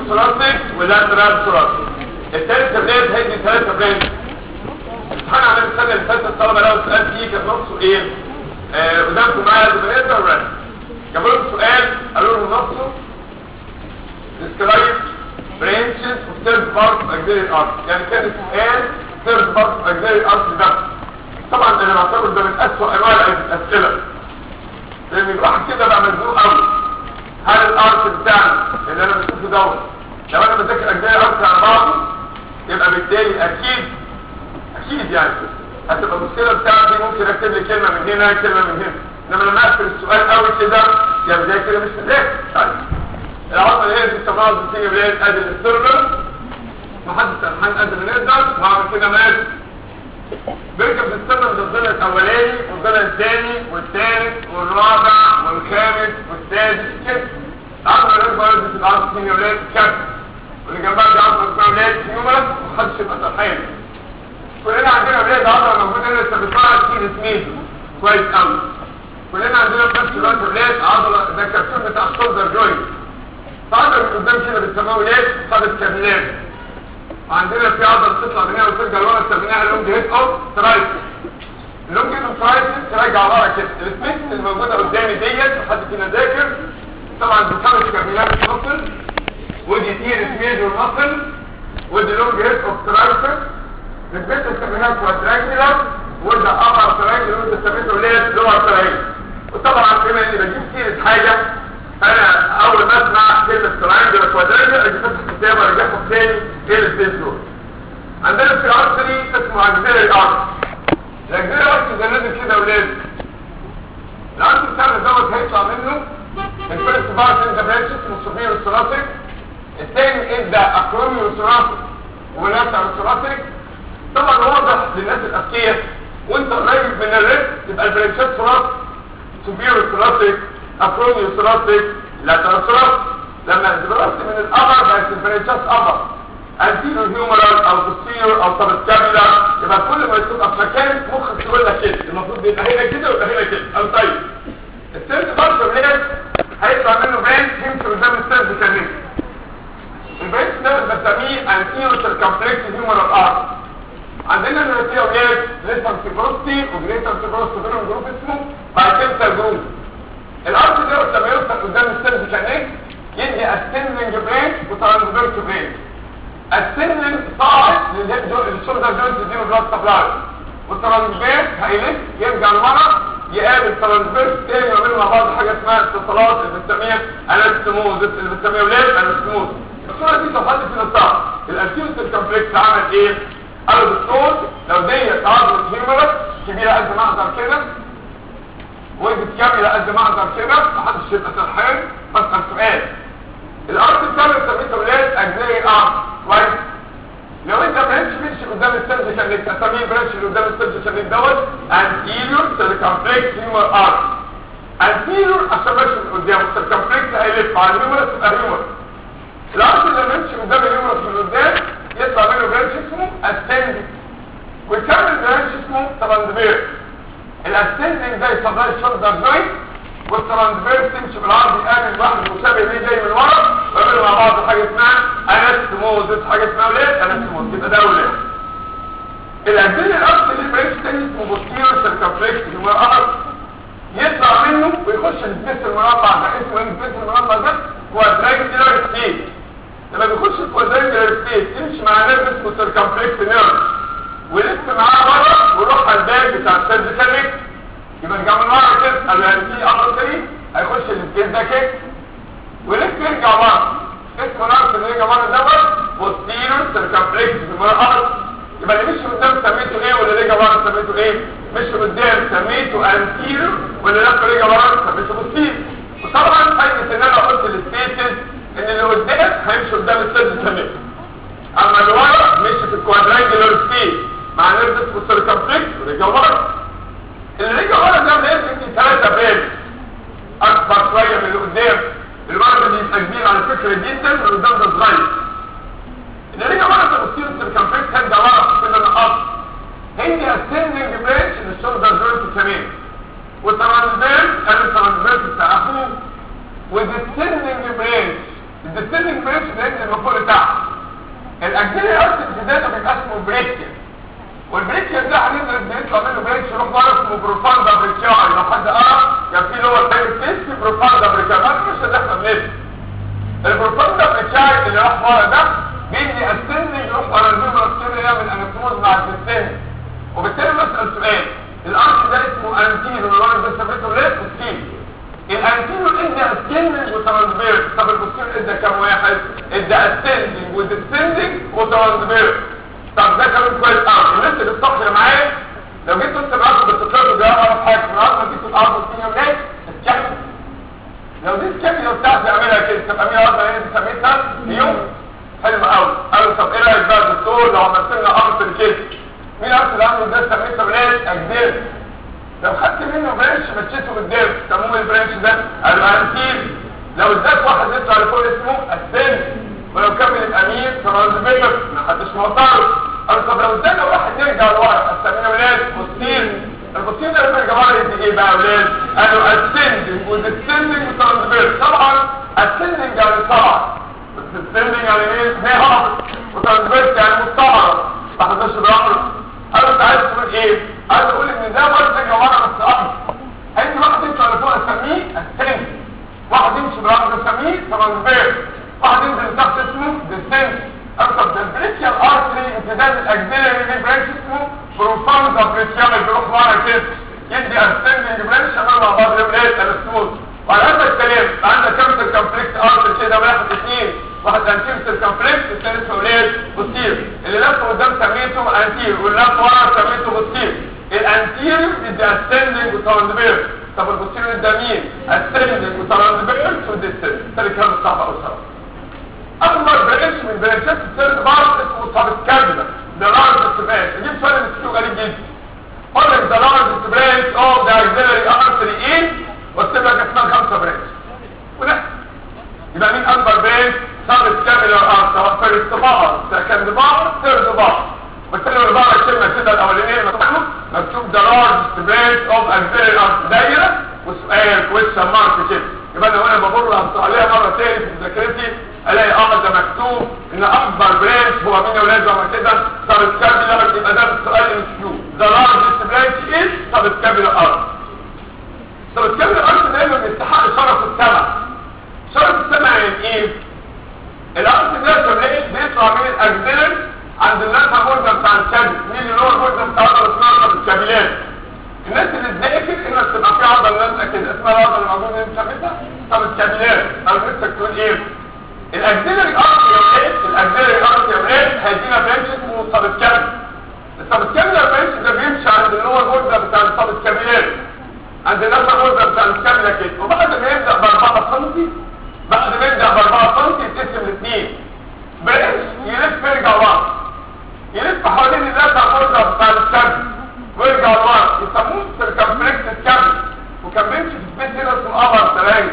ثوراسيك ولاترال ثوراسيك الثالث بلاد هيدي ثلاثة بلاد امتحان عمل السنة اللي فاتت الطلبة لو سؤال فيه كان نصه ايه؟ آه، قدامكم معايا البنات ولا جابوا لهم سؤال قالوا لهم نصه describe branches of third part of auxiliary arch يعني كان السؤال third part of auxiliary arch ده طبعا انا بعتبر ده من اسوأ انواع الاسئله لان الواحد كده بقى مزنوق قوي هل الارش بتاعنا اللي انا بشوفه دوت لو انا بذاكر اجزاء ارش على بعضه يبقى بالتالي اكيد اكيد يعني هتبقى المشكله بتاعتي ممكن اكتب لي كلمه من هنا كلمه من هنا انما لما اقفل السؤال قوي كده يا مذاكر مش مذاكر طيب العضله اللي هي بتسموها بتيجي بلاد ادي الاسترنر محدد امتحان قد ما نقدر وهعمل كده ماشي بيركب السنة الضلع الأولاني والضلع الثاني والثالث والرابع والخامس والسادس كده عشرة ناس بقى في العصر سنين ولاد كده واللي جنبها دي عشرة اسمها ولاد هيومرس محدش يبقى سرحان كلنا عندنا ولاد عضلة موجودة هنا استخدمها كتير سميث كويس قوي كلنا عندنا في نفس الوقت ولاد عضلة ده الكرتون بتاع الشولدر جوينت فعضلة من قدام كده بتسموها ولاد صابت كابيلات عندنا في عضله تطلع من هنا وترجع لورا سميناها لونج هيد اوف ترايسس اللونج هيد اوف ترايسس ترجع لورا كده السبيس اللي موجوده قدامي ديت حد فينا ذاكر طبعا بتخرج كابيلات مصل ودي تير ميجور مصل ودي لونج هيد اوف ترايسس السبيس سميناها كوادرانجلر وده ابر تراينجل وده سميته ليه لور تراينجل وطبعا بما اني بجيب سيره حاجه انا اول ما اسمع كلمه تراينجل كوادرانجل اجي فتح كتاب ارجعهم تاني ايه السبيس دول عندنا في الارتري اسمه اكزيلري ارتري الاكزيلري ارتري ده نازل كده ولاد الارتري بتاعنا دوت هيطلع منه الفيرست بارت ان ذا برانش اسمه سوبير الثوراسيك الثاني ادى اكروميو ثوراسيك ولاتر ثوراسيك طبعا واضح للناس الاذكياء وانت قريب من الريست يبقى البرانشات ثوراسيك سوبير ثوراسيك اكروميو ثوراسيك لاتر ثوراسيك لما درست من الابر بقت البرانشات ابر anterior humeral او posterior او subscapular يبقى كل ما تبقى في مكان مخك تقول لك كده المفروض يبقى هنا كده ويبقى هنا كده او طيب السيرت بارشر لير هيطلع منه برانش يمشي قدام السيرت كمان البرانش ده بسميه anterior circumflex humeral arch عندنا هنا في اولاد ليسان سيبروستي وجريتر سيبروستي بينهم جروب اسمه بايكنتال جروب الارش ده لما يوصل قدام السيرت كمان يدي ascending branch وترانسفيرس branch السلم صاعد للهيب جو الشولدر جوينت يديله بلاد سبلاي والترانسفيرس هيلف يرجع لورا يقابل ترانسفيرس تاني يعملوا مع بعض حاجه اسمها اتصالات اللي بنسميها انستموز اللي بنسميها ولاد انستموز الصوره دي لو حد فينا صح الانتيوس كومبلكس عمل ايه؟ قالوا دكتور لو ديت عضله هيمرس كبيره قد معذر كده وجبت كامله قد معذر كده محدش يبقى سرحان اسال سؤال الارض الثانيه سميته ولاد اجزاء ارض كويس لو انت برانش مش قدام السيرج كان اسميه برانش اللي قدام السيرج كان دوت anterior circumflex humor arch anterior عشان ماشي من قدام circumflex هيلف على الهيومرس يبقى هيومرس الارش اللي ماشي قدام الهيومرس من قدام يطلع منه برانش اسمه ascending ويكمل برانش اسمه ترانسفير الاسcending ده يسمى الشولدر جوينت والترانسفيرس تمشي بالعرض يقابل واحد مشابه ليه جاي من ورا ويعملوا مع بعض حاجه اسمها انستموزس حاجه اسمها ولاد انستموز يبقى ده ولاد الانتين الاصل اللي بريش تاني اسمه بوستيرو سيركمفلكس اللي هو الارض يطلع منه ويخش السبيس المربع ده اسمه ايه السبيس المربع ده كوادرانجلر ستيت لما بيخش الكوادرانجلر ستيت يمشي مع نيرف اسمه سيركمفلكس نيرف ويلف معاه بره ويروح على الباب بتاع السيرجيكال نيك يبقى نرجع من ورا كده قبل يعني في امر تاني هيخش السبيس ده كده ويلف يرجع بره اسمه نفس اللي يرجع بره دوت بوستيرو سيركمفلكس في الارض يبقى اللي مشي قدام سميته ايه واللي رجع ورا سميته ايه مشي قدام سميته انتيرو واللي لف رجع ورا سميته بوستيرو وطبعا فايده ان انا قلت للستيتس ان اللي قدام هيمشي قدام السد سميته اما اللي ورا مشي في الكوادرانجلر ستيت مع نيرف اسمه سيركمفلكس ورجع ورا اللي رجع ورا ده لازم يدي ثلاثه بيل اكبر شويه من اللي قدام الورد بيبقى كبير على فكره جدا والقدام ده صغير اللي رجع ورا ده بصير السيركمفلكس هيرجع ورا كده نقص هندي ascending branch للشولدر جوينت كمان والترانسفيرس قال الترانسفيرس بتاع اخوه والديسندنج برانش الديسندنج بريتش بينزل من فوق لتحت الاكسيلري ارت امتداده بيبقى اسمه بريتشر والبريتشر ده هننزل بيطلع منه بريتش يروح بره اسمه بروفاندا بريتشاي لو حد قرا كان في اللي هو التايم تيست في بروفاندا بريتشاي ما مش اللي احنا بنسمع البروفاندا بريتشاي اللي راح ورا ده بيدي اسندنج يروح ورا الفيبرا ستيريا من الاناتوموز مع الديسندنج وبالتالي نسال سؤال الارش ده اسمه انتيرو اللي هو بنسميه ليفت سكين الانتيرو ادى اسندنج وترانسفيرس طب البوستيرو ادى كام واحد ادى اسندنج وديسندنج وترانسفيرس طب ده كلام كويس قوي الناس اللي بتصحي معايا لو جيت قلت معاكم بالتكرار ده اعرف حاجه النهارده ما جيتوا الارض الدنيا منين الكامل لو دي الكامل بتاعتي اعملها كده تبقى مين ارض ايه سميتها يوم حلو قوي قالوا طب ايه رايك بقى يا دكتور لو عملت لنا ارض كده مين ارض الامر ده سميتها بلاش اجداد لو خدت منه برانش مشيته بالدرس سموه البرانش ده الانتيل لو اداك واحد يطلع لفوق اسمه السن ولو كمل الامير ترانزميتر ما حدش معترض قالوا طب لو ادانا واحد يرجع لورا اسمينا ولاد بوستير البوستير ده لما يرجع لورا يدي ايه بقى يا ولاد قالوا اسندنج وديسندنج وترانزميتر طبعا اسندنج يعني طبعا السندنج يعني ايه نهر وترانزميتر يعني مستعرض ما حدش بيعرف قالوا انت عايز تقول ايه عايز اقول ان ده برضه يرجع ورا بس اكتر اي واحد يطلع لفوق اسميه السندنج واحد يمشي بالعرض اسميه ترانزميتر واحد ينزل تحت اسمه ديسنت اكتب ده البريتشال ارتري امتداد الاكسيلري دي برانش اسمه بروفاند بريتشال بيروح ورا كده يدي اسندنج برانش عمال مع بعض يبقى ايه الاسموث وعلى هذا الكلام عندك كابتل كومبلكس ارتري كده واحد اثنين واحد انتير كومبلكس الثالث اولاد بوستير اللي لف قدام سميته انتير واللي لف ورا سميته بوستير الانتير يدي اسندنج وترانسفير طب البوستير ده مين اسندنج وترانسفير وديسنت ده الكلام الصح او الصح اكبر برانش من برانشات الثيرد بارت اسمه سبسكابيلا ده لارج برانش نجيب سؤال مسكينه غريب جدا قال لك ده لارج برانش اوف ذا اكسيلري ارتري ايه واكتب لك اسمها خمسه برانش ونحن يبقى مين اكبر برانش سبسكابيلا ارت سواء فيرست بار سكند بار ثيرد بار بالتالي لو بقى الكلمه كده الاولانيه مكتوب ده لارج برانش اوف اكسيلري ارت دايره وسؤال كويشن مارك كده يبقى انا وانا بمر عليها مره تاني في ذاكرتي الاقي اه ده مكتوب ان اكبر برانش هو مين يا ولاد زي ما كده سبسكابيلر يبقى ده السؤال المسكوب ذا لارجست برانش از سبسكابيلر ارت سبسكابيلر ارت دايما بيستحق شرف السمع شرف السمع يعني ايه الارت ده كمان بيطلع من الاكسيلر عند الناس بوردة بتاع الكابل مين اللي هو البوردة بتاع اسمها سبسكابيلات الناس اللي تذاكر انك تبقى في عضله لازقه كده اسمها العضله اللي موجوده اللي شافتها سبسكابيلات او نفسك تقول ايه الاكسيلري ارت يا ولاد الاكسيلري ارت يا ولاد هيدينا برانش اسمه سبسكابل السبسكابيلر برانش ده بيمشي عند اللي هو الغرزه بتاع السبسكابيلات عند الناس الغرزه بتاع السكابيلا كده وبعد ما يبدا ب 4 سم بعد ما يبدا ب 4 سم يتقسم لاثنين برانش يلف يرجع ورا يلف حوالين الناس الغرزه بتاع السكابيلا ويرجع لورا يسموه سيركمفلكس سكابيلا وكان بيمشي في البيت هنا اسمه قمر تراجع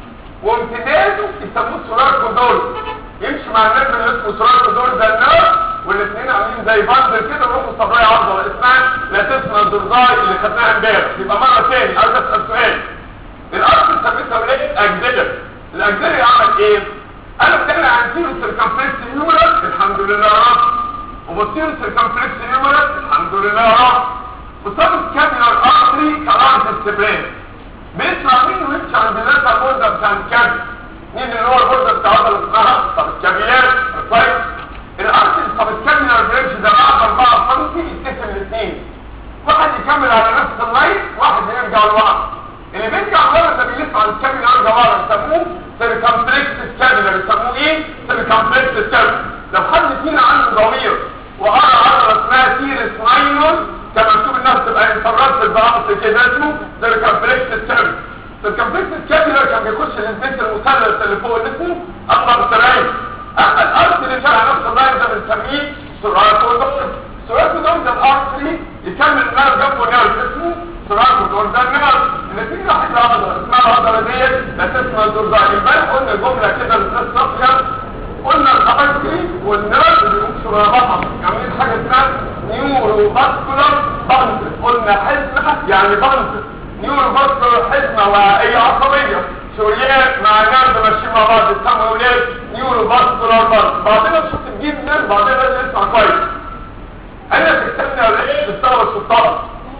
وامتداده يسموه سوراكو دول يمشي مع الناس اللي اسمه سوراكو دول ده النار والاثنين عاملين زي بندل كده ويروحوا صبايا عضله اسمها لا تسمى الدرزاي اللي خدناها امبارح يبقى مره ثاني عايز اسال سؤال الارض سميتها ولاد اجدلر الاجدلر عمل ايه؟ انا بتكلم عن سيرو سيركمفلكس نيورال الحمد لله يا رب وبصير سيركمفلكس نيورال الحمد لله يا رب وصابت كابيلر ارتري كلارج استبرين بيطلع مين ويمشي عند الناس الغرزه بتاع الكابل مين اللي هو الغرزه بتاع عضله اسمها طب الكابيلات طيب الارتري طب الكابيلر بريدج ده بعد 4 سم يتقسم لاثنين واحد يكمل على نفس اللاين واحد يرجع لورا اللي بيرجع لورا ده بيلف على الكابيلر يرجع لورا يسموه سيركمفلكس كابيلر يسموه ايه سيركمفلكس كابيلر لو حد فينا عنده ضمير وقرا عضله اسمها سيرس ماينور كان مكتوب الناس تبقى انفرادت الضغط كده اسمه سيركمفلكس كابيلر الكمبلكس كابيلر كان بيخش للبيت المثلث اللي فوق اللي اسمه اطلب سرايا اما الارض اللي شارع نفس اللاين ده بنسميه سرايكودون سرايكودون ده الارتري يكمل النار جنبه نار اسمه سرايكودون ده النار اللي فيه واحده عضله اسمها العضله ديت لا تسمى الدرزاي امبارح قلنا جمله كده للناس صافيه قلنا الارتري والنار بيمشوا مع بعض عاملين حاجه اسمها نيورو فاسكولار بانت قلنا حزمه يعني بانت نيورو فاسكولار حزمه وهي عصبيه شريان مع نرد ماشيين مع بعض يسموا اولاد نيورو فاسكولار بالز بعدين نشوف الجين نيرف بعدين لازم نسمع كويس انا بتكلمني على ايه بالطلبه السلطان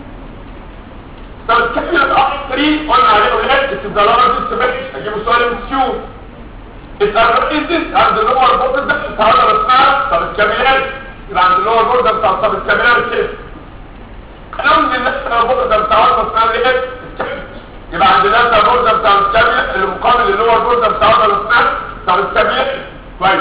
طب الكلمه الاخر 3 قلنا عليه ولاد الدولار دي سبيش اجيب سؤال من سيو الارئيسس عند اللور بورد ده تعالى اسمها طب الكاميرات يبقى عند اللور بورد بتاع طب الكاميرات كده قانون اللي بورد ده بتاع اسمها ايه يبقى عند اللور بورد بتاع الكاميرا اللي مقابل اللور بورد بتاع اسمها طب الكاميرات كويس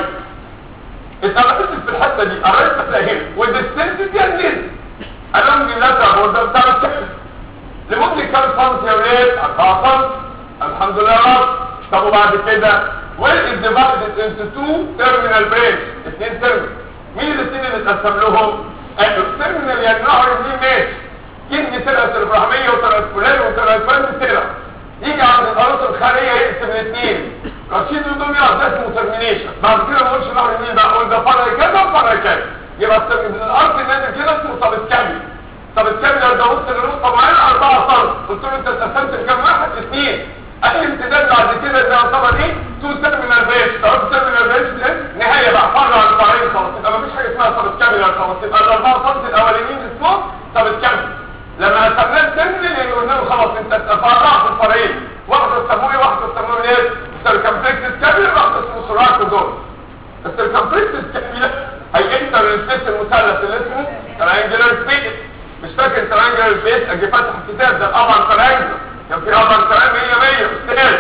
الارئيسس في الحته دي الارئيسس اهي والديستنس دي النيل قانون اللور بورد بتاع الكاميرا لمدة كام سنتي يا ولاد؟ 4 سنتي الحمد لله رب طب وبعد كده وين is divided into two terminal branch اثنين ترمينال مين الاثنين اللي اتقسم لهم؟ الترمينال يعني نهر مين ماشي كلمة طلعت الابراهيمية وطلعت فلان وطلعت فلان وطلع يجي عند الأرض الخارية يقسم الاثنين رشيد ودمياط ده اسمه ترمينيشن بعد كده ما اقولش نهر مين بقى اقول ده فرع كذا وفرع كذا يبقى الارض نازل كده اسمه طب الكامل طب الكامل ده وصل لنقطة معينة 4 سم قلت له انت اتقسمت لكام واحد اثنين اي امتداد بعد كده ده يعتبر ايه تو تيرمينال بريش طب تيرمينال بريش ده نهايه بقى فرع عن فرعين خلاص يبقى مفيش حاجه اسمها طب الكامل خلاص يبقى ال 4 سم الاولانيين اسمهم طب الكامل لما قسمناه التيرمينال يعني قلنا له خلاص انت فرعت الفرعين واحده سموه ايه واحده سموه ايه السيركمفلكس كامل واحده اسمه سرعه دول السيركمفلكس كامل هي انتر السيس المثلث اللي اسمه ترينجلر سبيس مش فاكر ترينجلر سبيس اجي فاتح الكتاب ده طبعا ترينجلر كان في أربع كلام مية مية أستاذ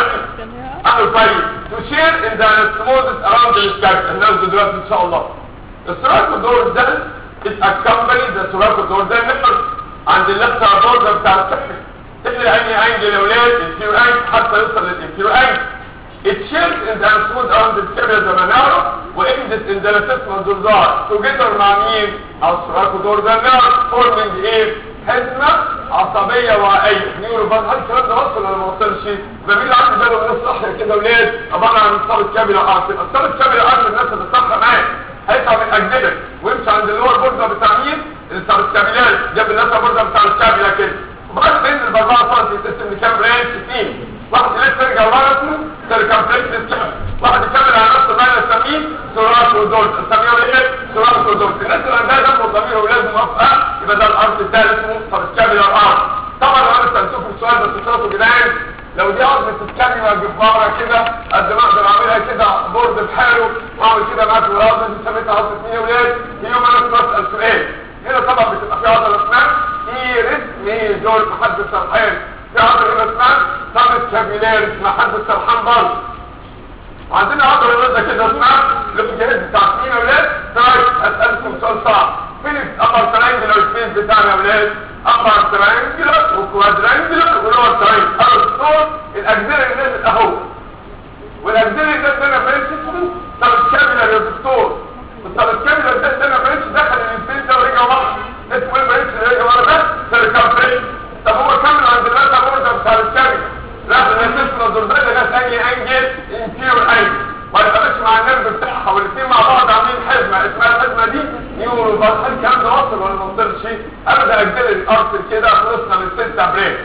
أعمل طيب تشير إن ده السموزس أراوند السكاك الناس دلوقتي إن شاء الله السراكو دور ده is accompanied the سراكو دور ده نقل عند اللفت دور ده بتاع السكاك تقل عيني عين للأولاد الفيو عين حتى يوصل للفيو عين It shares in the smooth around the area زي ما نعرف وإنجز in the left دولار together مع مين؟ أو السراكو دور ده نعرف forming إيه؟ حزمة عصبية وعائية نيورو بان هل الكلام ده وصل ولا ما وصلش يبقى مين عنده باله من الصحة كده ولاد عبارة عن صارت كاملة ارض صارت كاملة ارض الناس اللي بتصحى معاه هيطلع من اجدادك ويمشي عند اللور بوردة بتاع مين اللي صارت كاملات جاب الناس بوردة بتاع الكاملة كده وبعد ما ينزل باربعة سنتي يتقسم لكام برانش اثنين واحد لسه يرجع ورا اسمه سيركمفلكس كام واحد يكمل على نفسه بقى نسميه سورات ودولت نسميه ايه سورات ودولت الناس اللي عندها دم وضمير ولازم موافقه يبقى ده الارض الثالث اسمه طب الكامل الارض طبعا انا سالتكم السؤال بس صوته جدعان لو دي عظمه الكامل جباره كده قد ما اقدر اعملها كده بورد بحاله واعمل كده معاك العظمه دي سميتها عظمه مين يا ولاد هي يوم انا بسال سؤال هنا طبعا بتبقى في عضله اسمها ايرس ميجور محدد سرحان في عضله هنا اسمها طبق كابيلاري اسمها حد السرحان برضه وعندنا عضله رده كده اسمها الجهاز بتاع مين يا ولاد طيب اسالكم سؤال صعب فين الابر ترينجلر سبيس بتاعنا يا ولاد ابر ترينجلر وكوادرينجلر ولور ترينجلر انا الصوت الاجزاء اللي نزلت اهو والاجزاء اللي نزلت انا فرنش اسمه طب الكابيلر يا دكتور طب الكابيلر ده انا فرنش دخل الانسبيس ده ورجع ورا اسمه ايه فرنش اللي رجع ورا ده سيركمفرنش طب هو كمل عند اللاتر بورده بتاع الكابيلر لا ده نسيسنا الدرداد ده ثاني انجل انتيور انجل ويتقابلش مع النرف بتاعها والاثنين مع بعض عاملين حزمه اسمها الحزمه دي نيورو بس هل الكلام ده وصل ولا ما وصلش ابدا اجل الارسل كده خلصنا من ستة بريك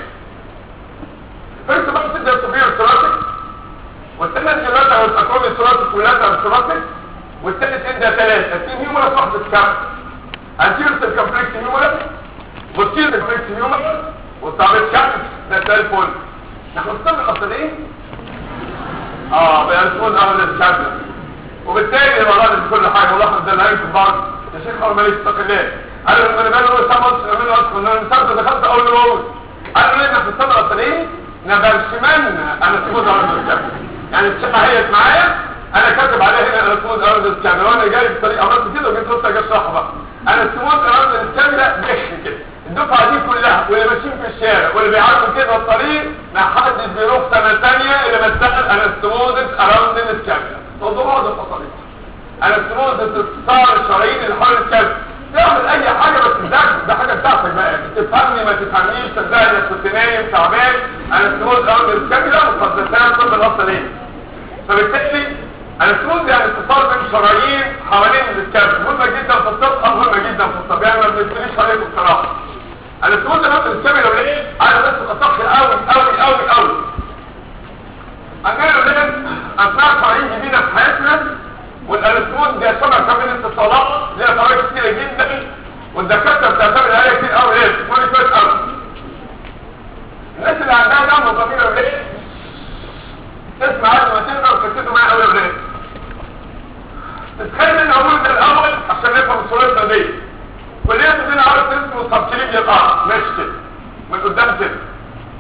فيرست بقى تبدا السوبير ثوراتيك والثالث ثلاثه والاكرومي ثوراتيك ولاتا ثوراتيك والثالث ادى ثلاثه اثنين هيومرس واحده كام انتيرو سيركمفلكس هيومرس والتيرو سيركمفلكس هيومرس والطابت كام ده زي الفل نحن نستمر الاصل ايه اه بيكون اول الكابلة وبالتالي المرات في كل حاجة ملاحظ ده الهيئة في بعض يا شيخ أول ماليش استقل الله قالوا لما نبقى له سمس نعمله أصلا أنا مسافة دخلت أول روز قالوا لنا في الصدر أصلا إيه نبرشمان أنا سموز أرض الكابلة يعني الشيخة هي معايا أنا كاتب عليها هنا أنا سموز أرض الكابلة وأنا جاي بطريقة عملت كده وجيت لسه أجي أشرحها بقى أنا سموز أرض الكابلة بخ كده الدفعة دي كلها واللي ماشيين في الشارع واللي بيعدوا كده الطريق ما حدش بيروح سنة تانية اللي بتسأل انا استموزت اراوند الكاملة موضوع هذا التصاريح انا استموزت اتصال الشرايين اللي حول الكاملة تعمل اي حاجة بس تذاكر ده حاجة بتاعتك بقى تفهمني ما تفهمنيش صدقني كنت نايم تعبان انا استموزت اراوند الكاملة مقدسات طب الاصل ايه فبالتالي انا استموز يعني اتصال بين شرايين حوالين الكاملة مهمة جدا في الطب مهمة جدا في الطب يعني ما بنبتديش عليكم بصراحة انا سمعت نفس الكاميرا ولا ايه انا بس اصح قوي قوي قوي قوي انا لازم اثناء شهرين جديدة في حياتنا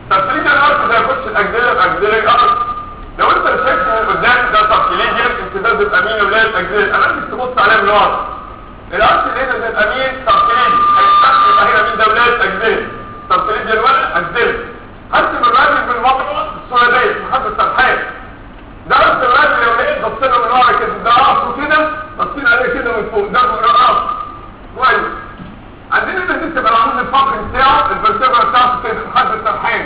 سبتليجيا الارض ده يخش الاجزيلر الاجزيلر الارض لو انت شايف من قدام ده سبتليجيا امتداد الامين ولايه الاجزيلر انا عايزك تبص عليه من ورا الارض اللي هنا زي الامين سبتليجيا هيستخدم يبقى هنا مين ده ولايه الاجزيلر سبتليجيا الولد اجزيلر هرسم الراجل بالمقطع الصوره ديت محدد سرحان ده رأس الراجل لو لقيت بصينا من ورا كده ده راسه كده بصينا عليه كده من فوق ده من راسه كويس عندنا ان تبقى العمود الفقري بتاعه الفرتبرا بتاعته كده محدد سرحان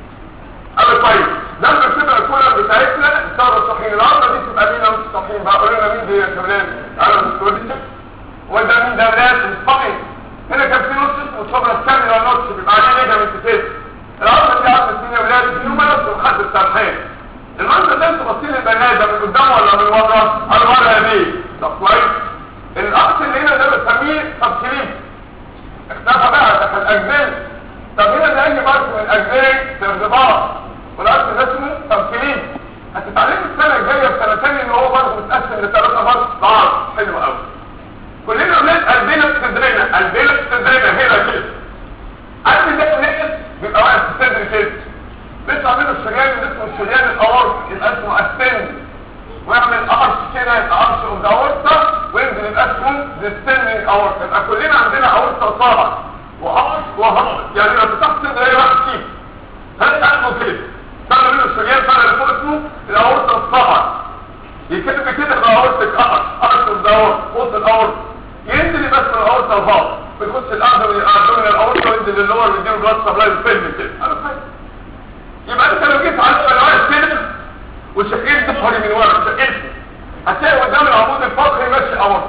قال طيب ده الفرتبرا الكولر بتاعتنا الثوره الصحيحه العضله دي تبقى مين مش صحيح بقى قولوا لنا مين دي يا شباب انا مش دي وده مين ده ولاد مصطفي هنا كان في نص اسمه الصبره الكامله والنص بيبقى عليه ليجامنت كده العضله دي عضله مين يا ولاد في نمرس ومحدد سرحان المنظر ده انتوا باصين البنات ده من قدام ولا من ورا على ورا دي طب كويس الاخ اللي هنا ده بنسميه تبكيرين اختفى بقى ده كان اجزاء طب هنا ده اي برضه من اجزاء الارتباط والاخ ده اسمه تبكيرين هتتعلموا السنه الجايه في سنه ثانيه ان هو برضه متقسم لثلاثه برضه بعض حلو قوي كلنا اولاد قلبنا في صدرنا قلبنا في صدرنا هنا كده قلب ده نقص بيبقى واقف في صدري كده بيطلع منه الشريان اللي اسمه الشريان الاورط يبقى اسمه اسن ويعمل ارش كده يبقى ارش اوف ذا اورطه وينزل يبقى اسمه ديستننج اورطه يبقى كلنا عندنا اورطه صابع وارش وهرش يعني لو فتحت صدر اي واحد فيه هل تعمل كده طلع منه الشريان طلع اللي فوق اسمه الاورطه الصابع يكتب كده يبقى اورطه ارش ارش اوف ذا اورطه فوق الاورطه ينزل يبقى اسمه الاورطه الفاض بيخش الارض من الارض من الاورطه وينزل للور ويديله بلاد سبلاي الفيلم كده انا فاهم يبقى انت لو جيت على الواقف كده وشقيت ظهري من ورا شقيت هتلاقي قدام العمود الفقري ماشي اورطه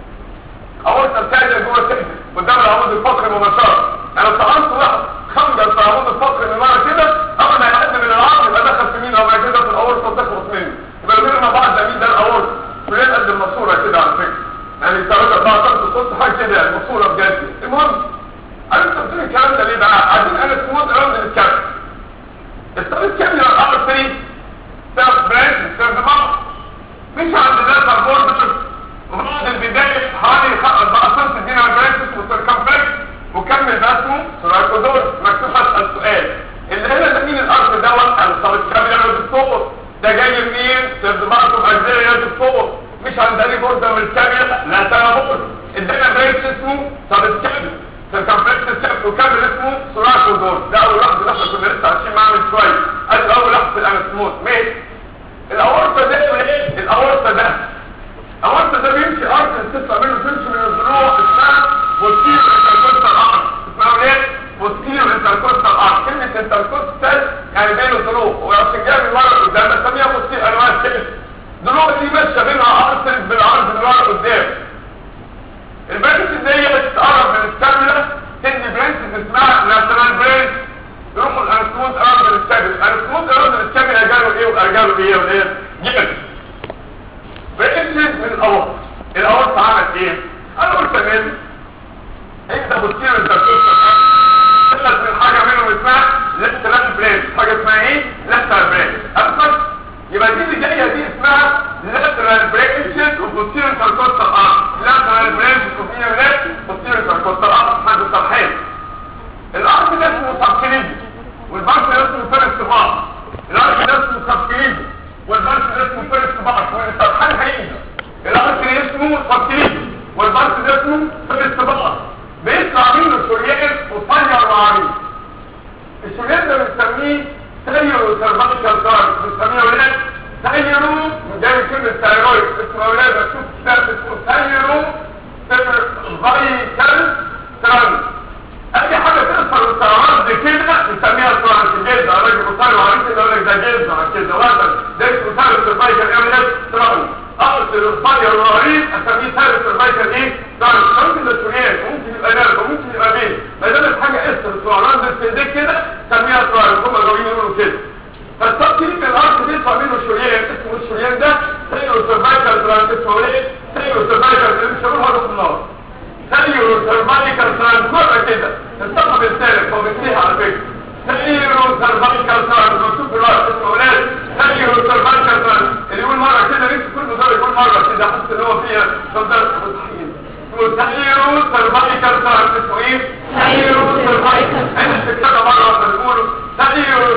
اورطه بتاعتي جوه تحت قدام العمود الفقري مباشره انا لو طعنت واحد خنجر في العمود الفقري من ورا كده اول ما يقدم من العظم يبقى دخل في مين او كده في الاورطه وتخلص منه يبقى لو مع بعض ده مين ده الاورطه كلنا قد الماسوره كده على فكره يعني ثلاثة أربعة خمسة ستة حاجة كده الماسوره بجد المهم عرفت قلت لي الكلام ده ليه بقى عايزين انا سموث اراوند الكلام الطريق كامل الامر 3 سيرف برانش سيرف دماغ مش عند الناس البوردر وبعد البداية حوالي 4 سم دينا برانش اسمه سيركمفلكس وكمل باسمه سرايكودور مكتوب اسال سؤال اللي هنا ده مين الارض دوت الطريق كامل يا دكتور ده جاي منين سيرف دماغكم اجزاء يا دكتور مش عند اني بوردر من الكامل لا تنابور ادينا برانش اسمه طريق كامل سيركمفلكس السقف وكمل اسمه سرايكودور ده اول واحد اللي احنا كنا لسه عايشين معاه من شويه قال اول واحد في الانسموت ماشي الاورطه ده ايه الاورطه ده الاورطه ده بيمشي ارض تطلع منه تمشي من الضلوع اسمها بوستيريور انتركوستال ارض اسمها ايه بوستيريور انتركوستال ارض كلمه انتركوستال يعني بين الضلوع وعشان جاي من ورا قدام بسميها بوستيريور انواع كده الضلوع دي ماشيه بينها ارض بالعرض من ورا قدام البرانش ديت تقرب من الكاميرا تدي برانش اسمها لاترال برانش يروحوا الانسموت ارض الكاميرا الانسموت ارض الكاميرا جاله ايه وارجاله ايه وايه جبل برانش من الاورط الاورط عمل ايه انا قلت من انت بتصير انت تخلص من حاجه منهم اسمها لاترال برانش حاجه اسمها ايه لاترال برانش اصلا يبقى دي اللي جايه دي اسمها lateral branches of posterior intercostal arm lateral branches of inner leg posterior intercostal arm حاجه صحيح الارض ده اسمه سبكليد والبارت ده اسمه فيرست بار الارض ده اسمه سبكليد والبارت ده اسمه فيرست بار والسرحان هيجي الارض ده اسمه سبكليد والبارت ده اسمه فيرست بار بيطلع منه شريان قصير وعريض الشريان ده بنسميه سيرو سيرفايكال كارد بنسميه ولاد سيرو جاي كلمة ثايرويد اسمه ولاد مكتوب كتاب اسمه سيرو سيرفايكال ترانس اي حاجة تقصر الترانس دي كده نسميها ترانس الجلد راجل قصير وعريض كده يقول لك ده جلد كده وزن ده اسمه سيرو سيرفايكال ايه ولاد ترانس اقصر القصير والعريض اسميه سيرو سيرفايكال ايه ترانس ممكن ده شريان ممكن يبقى نرد وممكن يبقى بين ما دام الحاجة قصر الترانس في ايديك كده سميها ترانس هم الغاويين يقولوا كده فالتبكير الارض بيطلع منه شريان اسمه الشريان ده سيرو سيرفايكال ترانس اسمه ايه سيرو سيرفايكال اللي مش هقول هذا في النار سيرو سيرفايكال ترانس مرة كده الصفحة بالثالث هو بيتنيها على فكرة سيرو سيرفايكال ترانس مكتوب في الوقت اسمه اولاد سيرو سيرفايكال ترانس اللي يقول مرة كده نفسي كل مدار يقول مرة كده حاسس ان هو فيها صدر مستحيل سيرو سيرفايكال ترانس اسمه ايه سيرو سيرفايكال احنا كده مرة بنقوله سيرو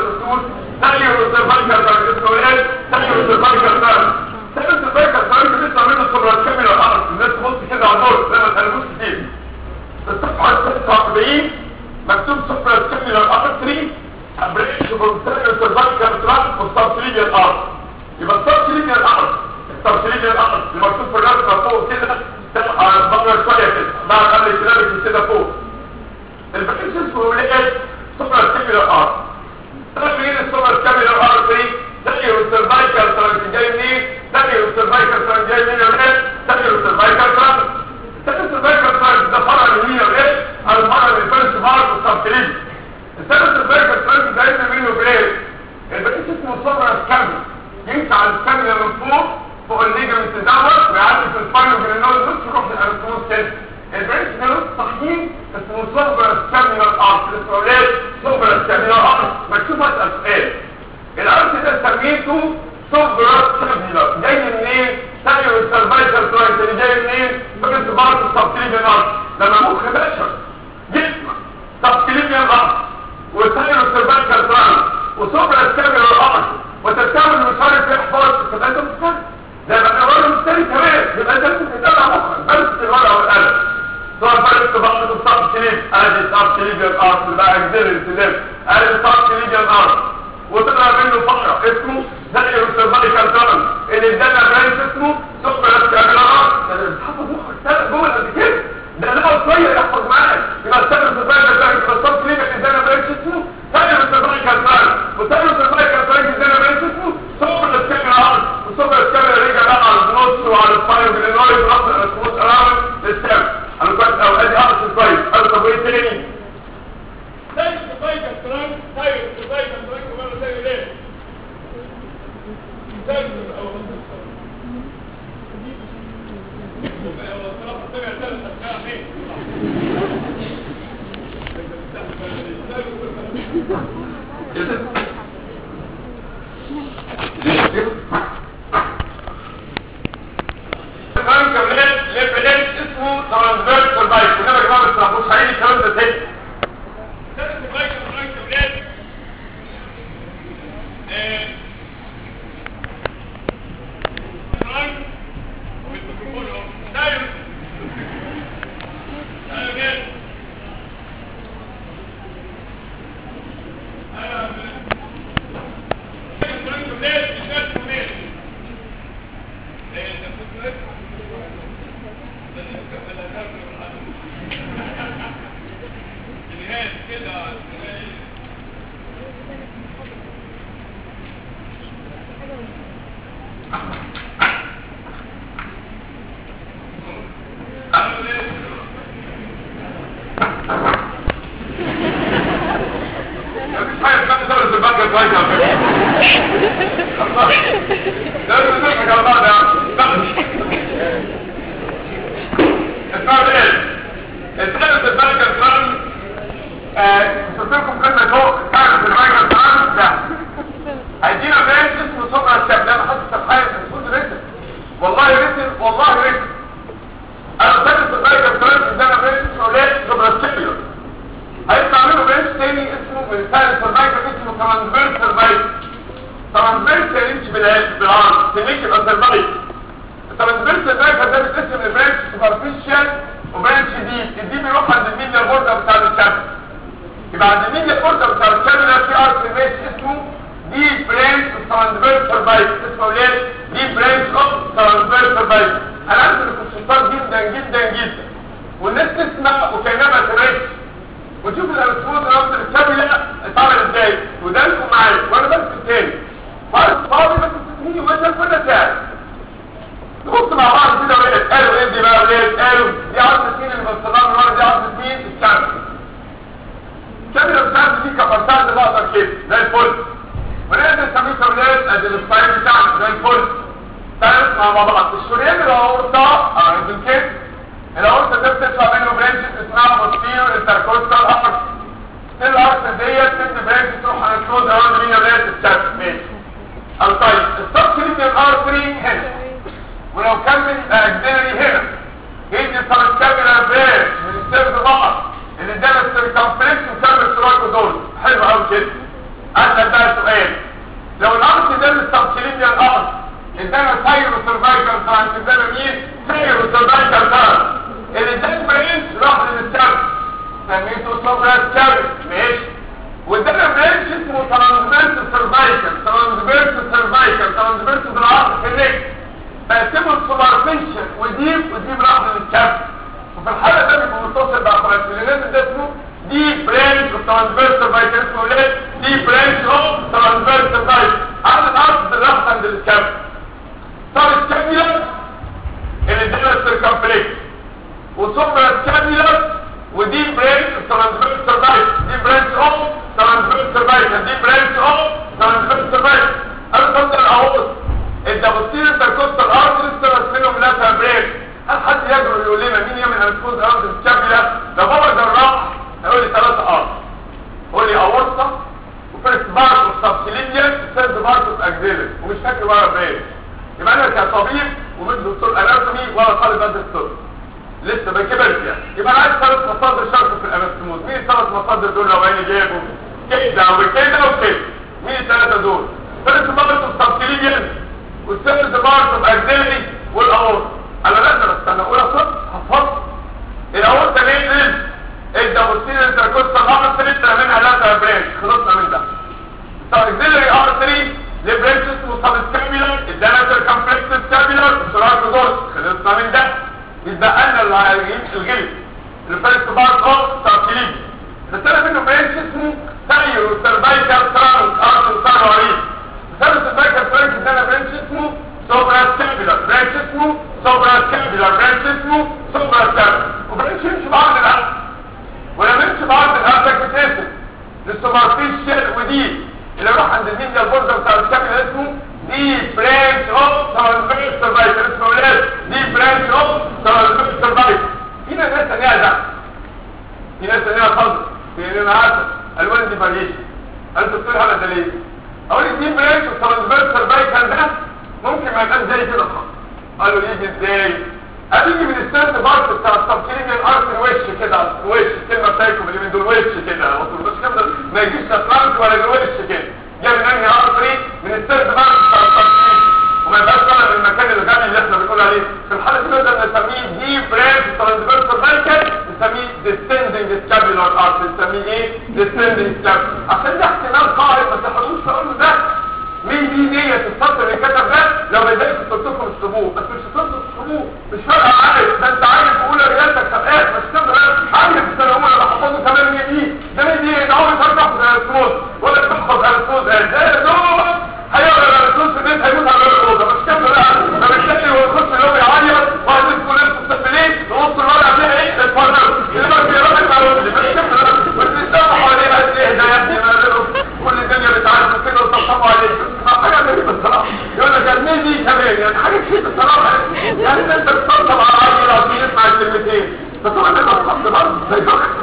الرسول تاني والسيرفايكال تاني اسمه ايه تاني والسيرفايكال تاني تاني والسيرفايكال تاني بيطلع منه سوبر كامل الارض الناس تبص كده على الدور زي ما تقلبوش كتير الصفحه 49 مكتوب سوبر كامل الارض 3 بريش وبروتين والسيرفايكال تاني والسبسيليا الارض يبقى السبسيليا الارض السبسيليا الارض اللي مكتوب في الرسمه فوق كده بقرا شويه كده بعد قبل كلامك كده فوق البريش اسمه ايه سوبر كامل الارض طلع منين السوبر كامل الارض 3 تاني والسيرفايكال تاني جاي منين تاني والسيرفايكال تاني جاي منين ولا ايه تاني والسيرفايكال تاني تاني والسيرفايكال تاني ده فرع من مين ولا ايه الفرع من الفرس بارك والسبتريج التاني والسيرفايكال تاني جاي منه بايه البريش اسمه سوبر كامل يمشي على الكامل من فوق فوق الليجمنت دوت ويعدي في الفاينل من النوز نص يروح للارثروز كده البريش ده نص صحيح اسمه سوبر كامل الارض اسمه ايه سوبر كامل الارض مكتوب اسال سؤال الارض ده سميته سوبر كامل جاي منين تاني والسرفايكال ترايت اللي جاي منين فكرة بعض التبطيل الارض لما مخ بشر جسم تبطيل الارض والتاني والسرفايكال ترايت وسوبر كامل الارض وتتكامل مش عارف يحفظ تبقى انت مستني ده بقى ورا مستني كمان يبقى انت لازم تتابع مخك بس الورقه والقلم سواء فرق بعض الصف سليم ادي الصف سليم الارض بقى اجزر السليم ادي الصف سليم الارض وطلع منه فقره اسمه زي السيرفايكال ترن اللي ادانا برانش اسمه سوبر كاميرا بتحفظ مخك ثلاث جمل قد كده ده انا شويه يحفظ معاك يبقى السيرفايكال ترن يبقى الصف سليم اللي ادانا برانش اسمه زي السيرفايكال ترن وزي السيرفايكال ترن ادانا برانش اسمه سوبر كاميرا وسوبر كاميرا رجع بقى على النص وعلى الفاير بالنويز ورفع الاسموس اراوند للسم انا كنت او ادي ارس كويس قال طب وايه تاني زي السبايكر ترانك زي السبايكر ترانك ولا زي ليه زي او كمان كمان ليفلين اسمه ترانسفيرسال بايك انما يا جماعه ما تسمعوش هيجي الكلام ده تاني زي السبايكر ترانك ولاد ترانك والميكروفون اهو دايما دايما مفيش حاجه اسمها دورة البنك كويس على فكره الله ده بتضحك على بعض يا عم اسمعوا ايه الثالث البنك الفرن قلت لكم كلمه فوق الثالث البنك الفرن ده هيدينا بيت اسمه صبر الشاب ده انا حاطط الحاجه في الصوت ريتم والله ريتم والله ريتم انا الثالث البنك الفرن ده انا بيت اسمه ليه صبر الشاب هيطلع منه بريش تاني اسمه من ثالث سيرفايكل اسمه ترانسفيرس سيرفايكل ترانسفيرس يمشي بالعرض بالعرض تمشي يبقى سيرفايكل الترانسفيرس سيرفايكل ده بيتقسم لبرانش سوبرفيشال وبرانش ديب الديب بيروح عند الميديا بوردر بتاع الكابل يبقى عند الميديا بوردر بتاع الكابل ده في ارت ماشي اسمه ديب برانش ترانسفيرس سيرفايكل اسمه ليه ديب برانش اوف ترانسفيرس سيرفايكل انا عارف ان الكونسلتات جدا جدا جدا والناس تسمع وكانها ما سمعتش وتشوف الارسمود ربط الكاملة اتعمل ازاي ودانكم معايا وانا بس تاني فرق صعب بس تسميني وانت كل ساعة نبص مع بعض كده ولاد قالوا ايه دي بقى ولاد قالوا دي عصر مين اللي بصنعها من ورا دي عصر مين الكاملة الكاملة بتاعتي دي كفرتها اللي بقدر كده زي الفل ونقدر نسميه ولاد ادي الستايل بتاعنا زي الفل تعالوا نسمع مع بعض الشريان الاورطة اه يمكن كده الاورطة ده بتطلع منه برانشز اسمها بوستيريور انتركوستال ارت الارت ديت تدي برانش تروح على الكلوز اراوند مين ولاد الشكل ماشي او طيب السبكريتيال ارتري هنا ولو كمل يبقى اجزيري هنا يدي السبكابيلار برانش من السيرف فقط اللي ادانا السيركمفلكس وكمل السرايكوزول حلو قوي كده عندك بقى لو الارض ده السبكلينيال ارض ادانا سايرو سيرفايكال ترانس ادانا مين سايرو سيرفايكال ترانس اللي ادانا برينش راح للسبب سميته صبرا السبب ماشي وادانا برينش اسمه ترانسفيرس سيرفايكال ترانسفيرس سيرفايكال ترانسفيرس بالعرض في الرجل بقسمه السوبرفيشن وديب وديب راح للسبب وفي الحالة ده بيبقى متصل بأفراد اللي ده اسمه دي برانش اوف ترانسفيرس سيرفايكال اسمه ايه دي برانش اوف ترانسفيرس سيرفايكال على الارض بالراحة عند السبب صار السكابيلر اللي ادينا السيركمفلكس وصبر السكابيلر ودي برانش ترانسفيرس سيرفايس دي برانش اوف ترانسفيرس سيرفايس دي برانش اوف ترانسفيرس سيرفايس انا صدر الاهوس الدبوستير انتركوستال ارض لسه راسمينهم لها برانش هل حد يجرؤ يقول لنا مين يعمل انفوز ارض السكابيلر لو هو جراح هيقول لي ثلاثة ارض قول لي اورطه وفيرست بارت اوف سبكلينيال سيرد بارت اوف اكزيلر ومش فاكر بقى برانش يبقى انا كطبيب ومش دكتور اناتومي ولا طالب ماده الطب لسه ما كبرت يعني يبقى انا عايز ثلاث مصادر شرط في الانستموز مين الثلاث مصادر دول لو عيني جايبهم كده وكده وكده مين الثلاثه دول ثلاث بارت اوف سبكلينيال والثالث بارت اوف اكزيلري والاورط انا لازم استنى اقول اصلا هفصل الاورط ليه نزل الدبوستين انتركوستال ارتري منها لا برانش خلصنا من ده اكزيلري ارتري لبرانش اسمه سبسكابيلر ادانا سيركمفلكس سكابيلر سرعه الجزء خلصنا من ده يتبقى لنا اللي هيجيب الجلد الفيرست بارت اوف سبكلينيال الثالث منه برانش اسمه سايرو سيرفايكال ترانس ارتري سارو عريض الثالث سيرفايكال ترانس ادانا برانش اسمه سوبرا سكابيلر برانش اسمه سوبرا سكابيلر برانش اسمه سوبرا سكابيلر وبرانش يمشي بعض الأرض ولما يمشي بعض الأرض بتقسم للسوبرفيشال ودي اللي راح عند الميديا البوردر بتاع السكابيلر اسمه دي برانش اوف ترانسفيرس سيرفايكال اسمه ولاد دي برانش اوف ترانسفيرس سيرفايكال في ناس ثانيه ده في ناس ثانيه خضر في انا عارف الوان دي فاريشن انت بتقول هذا ده ليه اقول لك دي برانش اوف ترانسفيرس سيرفايكال ده ممكن ما يبقاش زي كده خالص قالوا يجي ازاي هتيجي من السيرت بارت بتاع السبكلينيال ارت وش كده وش الكلمه بتاعتكم اللي من دول وش كده مش كده ما يجيش لا فرانك ولا وش كده جاي من انهي ارتري من السيرت بارت بتاع السبكلينيال وما يبقاش طالع من المكان الغني اللي احنا بنقول عليه في الحاله دي نقدر نسميه دي برانش ترانسفيرس سيرفايكال نسميه ديسندنج سكابيولار ارت نسميه ايه ديسندنج سكابيولار عشان ده احتمال قائم ما تحاولوش تقولوا ده مين دي ديت السطر اللي كتب ده لو بدأت تكتبكم الصبوه بس مش هتنطق الصبوه مش فارقه معاك ده انت عارف اولى ريالتك سبقات مش تقدر عارف السنه الاولى اللي حفظه كمان مين دي ده مين دي ده هو مش عارف يحفظ الارسطوز ولا تحفظ الارسطوز ايه ده دوت هيقرا الارسطوز في البيت هيموت على الاوضه مش كده لا ده بالشكل هو يخش اللي هو يعيط وبعدين تقول انتوا مستقبلين نص الورقه فيها ايه اتفضل اللي بقى بيراجع على الوجه مش كده لا والانسان حواليه قد ايه ده يا ابني كل الدنيا بتعرف كده وتصحبوا عليك حاجة غريبة الصراحة يقول لك المين دي كمان يعني حاجة كده الصراحة يعني انت بتصطب على راجل العظيم يسمع الكلمتين بس هو انا بتصطب برضه زي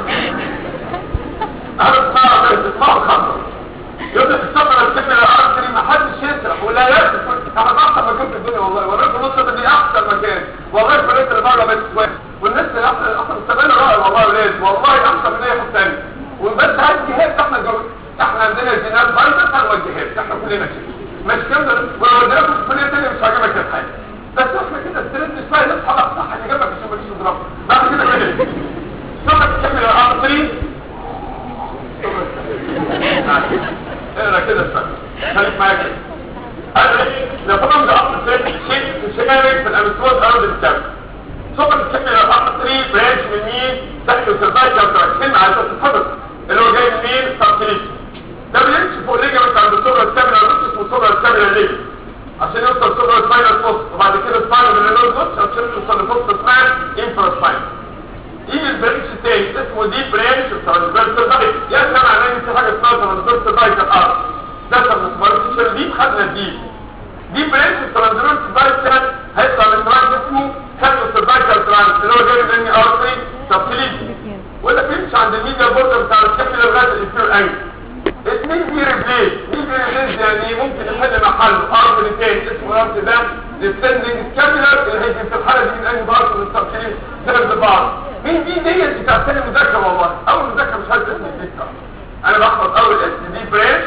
انا بسمع بسمع الخمر يقول لك الصبر السكن الارضي ما حدش يسرح ولا يسرح انا احسن مكان في الدنيا والله وريت نص دي احسن مكان والله في اللي بره بس واحد والناس اللي احسن احسن مستقبل رائع والله يا ولاد والله احسن من اي حد تاني وبس هاي الجهاد احنا جو احنا عندنا الجنات بايظه احنا والجهاد احنا كلنا كده مش كده ولو وديناكم في كليه ثانيه مش هعجبك الحاجه بس احنا كده استرد شويه نصحى بقى صح اللي جنبك عشان ما تجيش تضرب بعد كده كده ثم تكمل العصري اقرا كده استنى خليك معايا كده قال ايه لفرض اصل شيء تشارك في الامسوات ارض الكتاب ثم تكمل العصري برانش من مين تحت السيرفايكال تراكشن على اساس الحدث اللي هو جاي منين سبتريك ده بيمشي فوق ليجمنت عند الصوره الكامله مش اسمه الصوره الكامله ليه عشان يوصل الصوره السباينال فوق وبعد كده السباينال من النور نوتش عشان يوصل لفوق اسمها انفرا سباين يجي البرانش التاني اسمه دي برانش ترانسفيرسال بايك يعني معناه ان في حاجه اسمها ترانسفيرسال بايك الارض ده ترانسفيرسال دي خدنا دي دي برانش ترانسفيرسال بايك ده هيطلع من ترانس اسمه كاتو سيرفايكال ترانس اللي هو جاي من ارتري سبتليك ولا بيمشي عند الميديا بوردر بتاع الكابيلر لغايه الانفير انجل اسمين دي ريبليس مين دي ريبليس يعني ممكن يحل محله ارض تاني اسمه الارض ده ديسندنج سكابيلر اللي هيجي في الحاله دي من انهي بارت من السبتليك ثلاث بعض مين دي ديت بتاعت تاني مذاكره والله اول مذاكره مش عايز اسمي الفكره انا بحفظ اول اسم دي برانش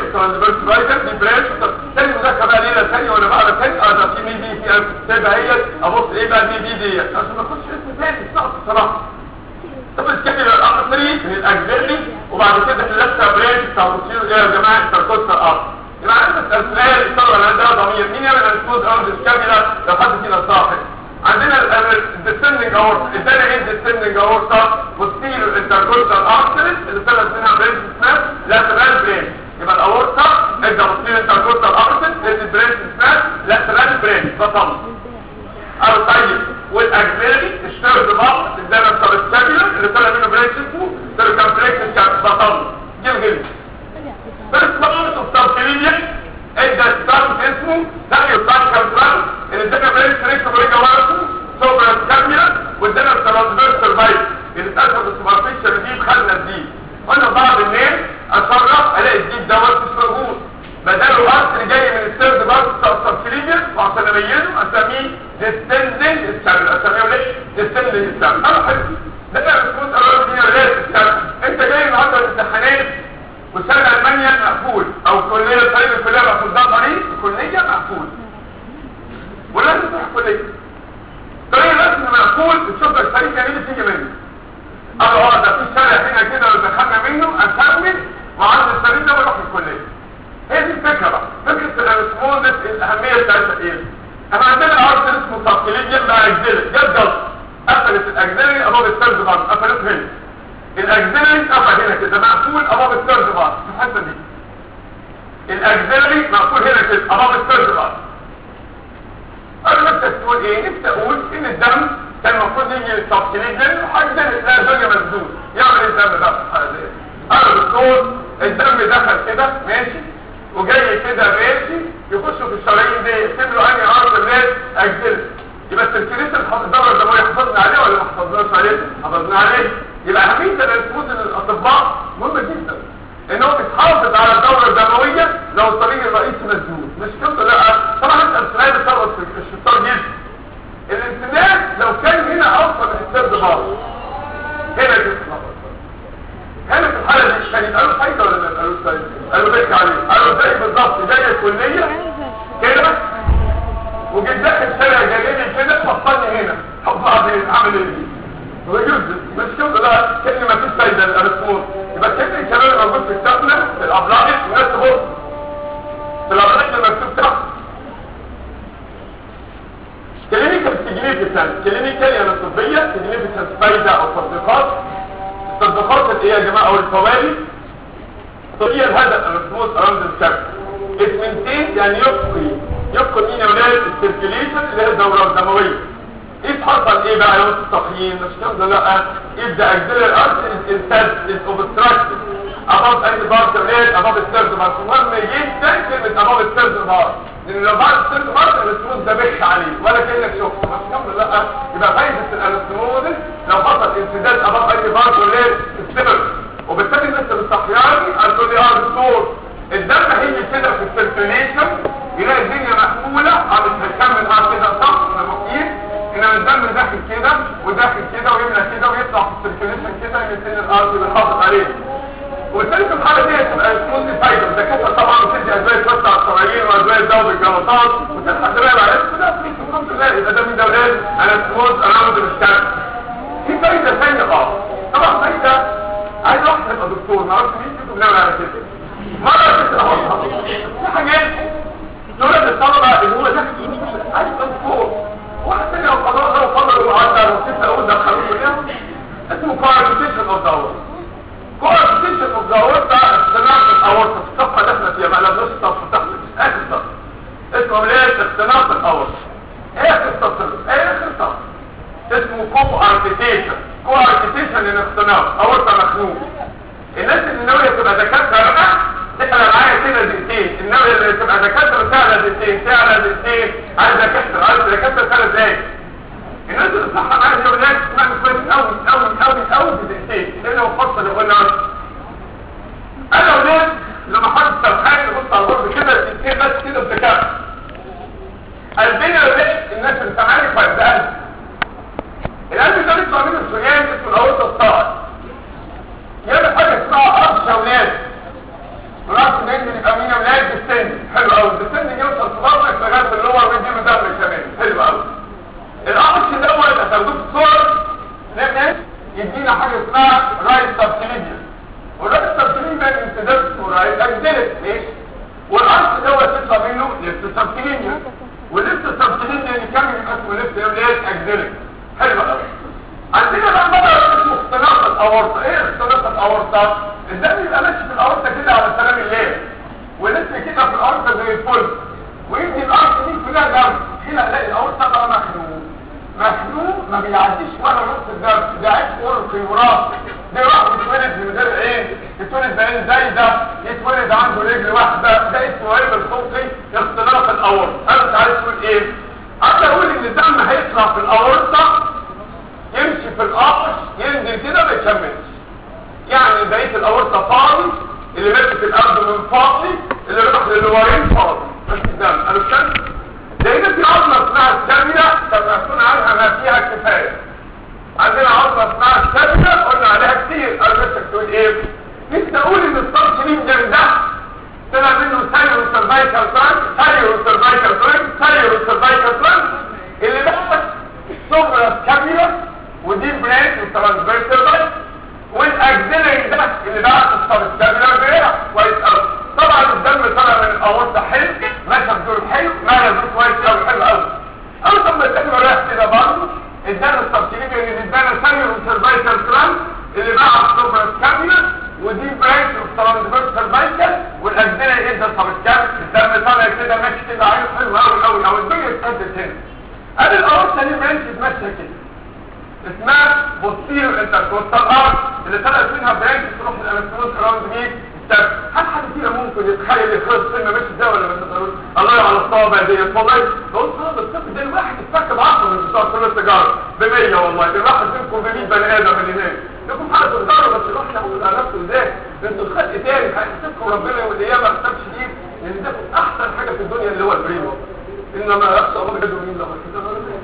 والترانسفيرس رايتر دي برانش تاني مذاكره بقى ليله ثانيه وانا بقرا تاني اه ده في مين دي في كتابه هي ابص ايه بقى دي دي دي عشان ما اخش اسم تاني صعب بصراحه طب الكاميرا الارتري من الاجزري وبعد كده في اللفه برانش بتاع بتصير ايه يا جماعه انتركوستال ارت يبقى عندنا السؤال الصوره اللي عندها ضمير مين يعمل السموث ارض الكاميرا لو حد فينا صاحب عندنا الديسندنج اورتا ادانا ايه الديسندنج اورتا والسيلو انتركوستال ارتريز اللي طلعت منها برانش اسمها لاترال برانش يبقى الاورتا ادى والسيلو انتركوستال ارتريز ادى برانش اسمها لاترال برانش ده طبعا او طيب والاجزاري اشتغل ببعض ادانا السبسكابيولر اللي طلع منه برانش اسمه سيركمفلكس ده طبعا جيل جيل بس بقى السبسكابيولر ادى ستارت اسمه دايو ستارت كنترول اللي ادانا برانش ريكتو بريكا ورقه سوبر سكابيولر وادانا الترانسفيرس سيرفايف اللي اتقسم السوبرفيشال دي خدنا الديب قلنا بعض الناس اتفرج الاقي الديب دوت مش موجود بداله الارض اللي جاي من السيرد بارت بتاع السبسيليجر وعشان اميزه اسميه ديستندنج السبل اسميه ليه ديستندنج السبل انا حلو ده بقى بتكون قرار دي ريال السبل انت جاي النهارده الامتحانات وشارع المانيا مقفول او كليه طريق الكليه مقفول ده طريق الكليه مقفول ولازم تروح كليه طريق الرسم مقفول تشوف الطريق جميل تيجي منه قالوا اه ده في شارع هنا كده لو دخلنا منه اكمل وعند الطريق ده واروح الكليه هي دي الفكره بقى فكره الريسبوندنس الاهميه بتاعتها ايه احنا عندنا ارض اسمه سبكليجن بقى اجزيلي جت جلط قفلت الاجزيلي ابواب الثيرد بارت قفلت هنا الاجزيلي قفل هنا كده مقفول ابواب الثيرد بارت في الحته دي الاجزيلي مقفول هنا كده ابواب الثيرد بارت انا نفسك تقول ايه نفسي اقول ان الدم كان المفروض يجي للسبكليجن وحاجه لا الدنيا مسدود يعمل ايه الدم ده في الحاله دي انا دكتور الدم دخل كده ماشي وجاي كده ماشي يخش في الشرايين دي يكتب له انهي عرض الناس اجزل يبقى السيركيليشن الدوره الدمويه حفظنا عليه ولا ما حفظناش عليه حفظنا عليه يبقى اهميه الانفوز للاطباء مهمه جدا ان هو بيتحافظ على الدوره الدمويه لو الطريق الرئيسي مسدود مش كده لا طبعا انت السؤال بتاخد في الشطار جدا الامتداد لو كان هنا اوصل من السرد بار هنا كده هنا في الحالة دي كان يتقالوا فايدة ولا ما يتقالوش فايدة؟ قالوا بيك عليه قالوا زي بالظبط جاي الكلية كده وجيت داخل شارع جانبي كده وصلني هنا طب بعدين اعمل ايه؟ ويجوز مش كده لا كأن ما فيش فايدة الارسمون يبقى كأن الكلام اللي موجود في كتابنا في الابلاغ الناس تبص في الابلاغ اللي مكتوب تحت كلينيكال سيجنيفيكانس كلينيكال يعني طبية سيجنيفيكانس فايدة او تطبيقات التطبيقات الايه يا جماعه او الفوائد طبيعي الهدف المسموس اراوند الكابت اسمنتين يعني يبقي يبقي مين يا ولاد السيركيليشن اللي هي الدوره الدمويه ايه حصل ايه بقى يوم التقييم مش كده لا يبدا اجزاء الارض الانسان الاوبستراكشن above any part of it above الثيرد بارت مهم جدا كلمه above الثيرد بارت لان لو بعد الثيرد بارت الاسموز ده بخ عليه ولا كانك شفت مش كده لا يبقى فايده الاسموز لو حصل انسداد above any part of it السبب وبالتالي الناس اللي بتصحياني قالوا لي اه دكتور الدم هيجي كده في السيركيليشن يلاقي الدنيا مقفوله اه مش هيكمل اه كده صح مفيش انما الدم داخل كده وداخل كده ويملى كده ويطلع في السيركيليشن كده يمتين الارض بنحافظ عليه وبالتالي في الحاله دي هتبقى سموث فايده الدكاتره طبعا بتدي ادويه توسع الشرايين وادويه تداوي الجلطات وتلحق دماغ على كده في الحمد لله يبقى ده من دولات انا سموث اراوند الشكل في فايده ثانيه خالص طبعا فايده عايز واحد يبقى دكتور ما اعرفش مين فيكم بنعمل على كده مره كده اهو في حاجات دولة الطلبه اللي هو داخل عايز دكتور واحد تاني لو قدر لو قدر المعدل وست اقول دخلوه اياه اسمه كوارتيشن اوف داور كوارتيشن اوف داور ده اختناق الاورطه في الصفحه داخله فيها بقى نص صفحه تحت مش اخر صفحه اسمه ليه اختناق الاورطه اخر صفحه اخر صفحه اسمه كو ارتيشن كو ارتيشن للاختناق اورطه مخنوق الناس اللي ناويه تبقى دكاتره بقى تقرا معايا كده دقيقتين الناويه اللي تبقى دكاتره تعلى دقيقتين تعلى دقيقتين عايز دكاتره عايز دكاتره ثلاث دقايق الناس اللي صح معايا دي ولاد تسمعني كويس قوي قوي قوي قوي في دقيقتين لان هو فصل اللي قلنا انا ولاد يدينا حاجه اسمها رايت سبتيليجن والرايت سبتيليجن امتداد اسمه رايت اجدلت ماشي والارض دوت يطلع منه ليفت سبتيليجن والليفت سبتيليجن يكمل يبقى اسمه ليفت ايه اجدلت حلو قوي عندنا بقى مرض اسمه اختلاط الاورطه ايه اختلاط الاورطه الدم يبقى ماشي في الاورطه كده على سلام الله ولسه كده في الاورطه زي الفل ويمكن الارض دي كلها دم هنا الاقي الاورطه بقى مخنوق مخنوق ما بيعديش ولا نص الدم ده عيش ورقي وراس ده واحد يتولد من غير عين يتولد بعين زايده يتولد عنده رجل واحده ده اسمه عيب الخلقي اختلاط الاورطه انت عايز تقول ايه؟ عايز اقول ان الدم هيطلع في الاورطه يمشي في القفص ينزل كده ما يكملش يعني بقيه الاورطه فاضي اللي ماسك الارض من فاضي اللي راح للورين فاضي بس الدم انا مش لان في عظمه اسمها الساميه سمعتون عنها ما فيها كفايه عندنا عظمه اسمها الساميه قلنا عليها كتير انا بس تقول ايه نفسي اقول ان الصرف لينجن ده طلع منه سايرو سيرفايكال ترانك سايرو سيرفايكال ترانك سايرو سيرفايكال ترانك اللي بقى سوبرا كاميرا ودي برانش والترانسفيرسال بايت والاكزيلري ده اللي بعد السبسكابيلار بيرا كويس قوي طبعا الدم طالع من الاورطه حلو ماشي بدور حلو معنى دور كويس قوي حلو قوي اول لما الدم رايح كده برضه ادانا السبسكابيلار اللي ادانا سايرو سيرفايكال ترانك اللي بعد السوبرا ودي برانش والترانسفيرسال بايت والاكزيلري ادى السبسكابيلار الدم طالع كده ماشي كده عينه حلو قوي قوي قوي الدنيا اتقدت هنا ادي الاورطه دي برانش ماشيه كده اسمها بوستيرو انتركوستال ارت اللي طلعت منها برانش تروح للالكترون اراوند مين السبب هل حد فينا ممكن يتخيل يخرج سنه ماشي ده ولا ما تقدروش الله على الصوابع ديت والله بقول صعب السبب ده الواحد اتفك ب 10 من بتوع كل التجاره ب 100 والله الواحد منكم ب 100 بني ادم اللي هناك لكم حاجه تقدروا بس الواحد ياخد على نفسه ازاي انتوا خلق تاني هيحسبكم ربنا يوم القيامه حساب شديد لان ده احسن حاجه في الدنيا اللي هو البريمو انما يخشى الله جد مين لما كده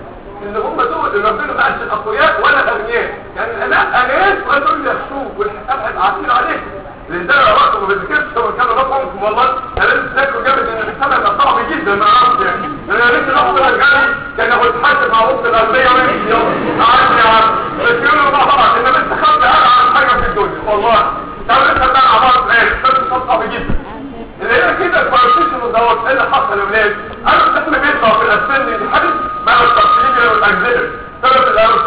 ان هم دول اللي ربنا ما قالش الاقوياء ولا اغنياء يعني لا اناس ولا دول يخشوك والحساب عاطين عليكم لان ده لو وقت ما بذاكرش هو كان رقمكم والله انا لازم تذاكروا جامد ان الحساب هيبقى صعب جدا ما اعرفش يعني انا لسه الاخت الجاري كان هو يتحاسب مع وسط الارضيه ويمشي يلا عادي يا عم بس يقولوا ما خلاص انت لسه خدت انا عن حاجه في الدنيا والله تعالوا لسه بقى عباره ايه بس صعب جدا اللي هي كده البارتيشن دوت ايه اللي حصل يا ولاد انا الاسم بيطلع في الاسن دي حدث مع التفصيلي والاجزله سبب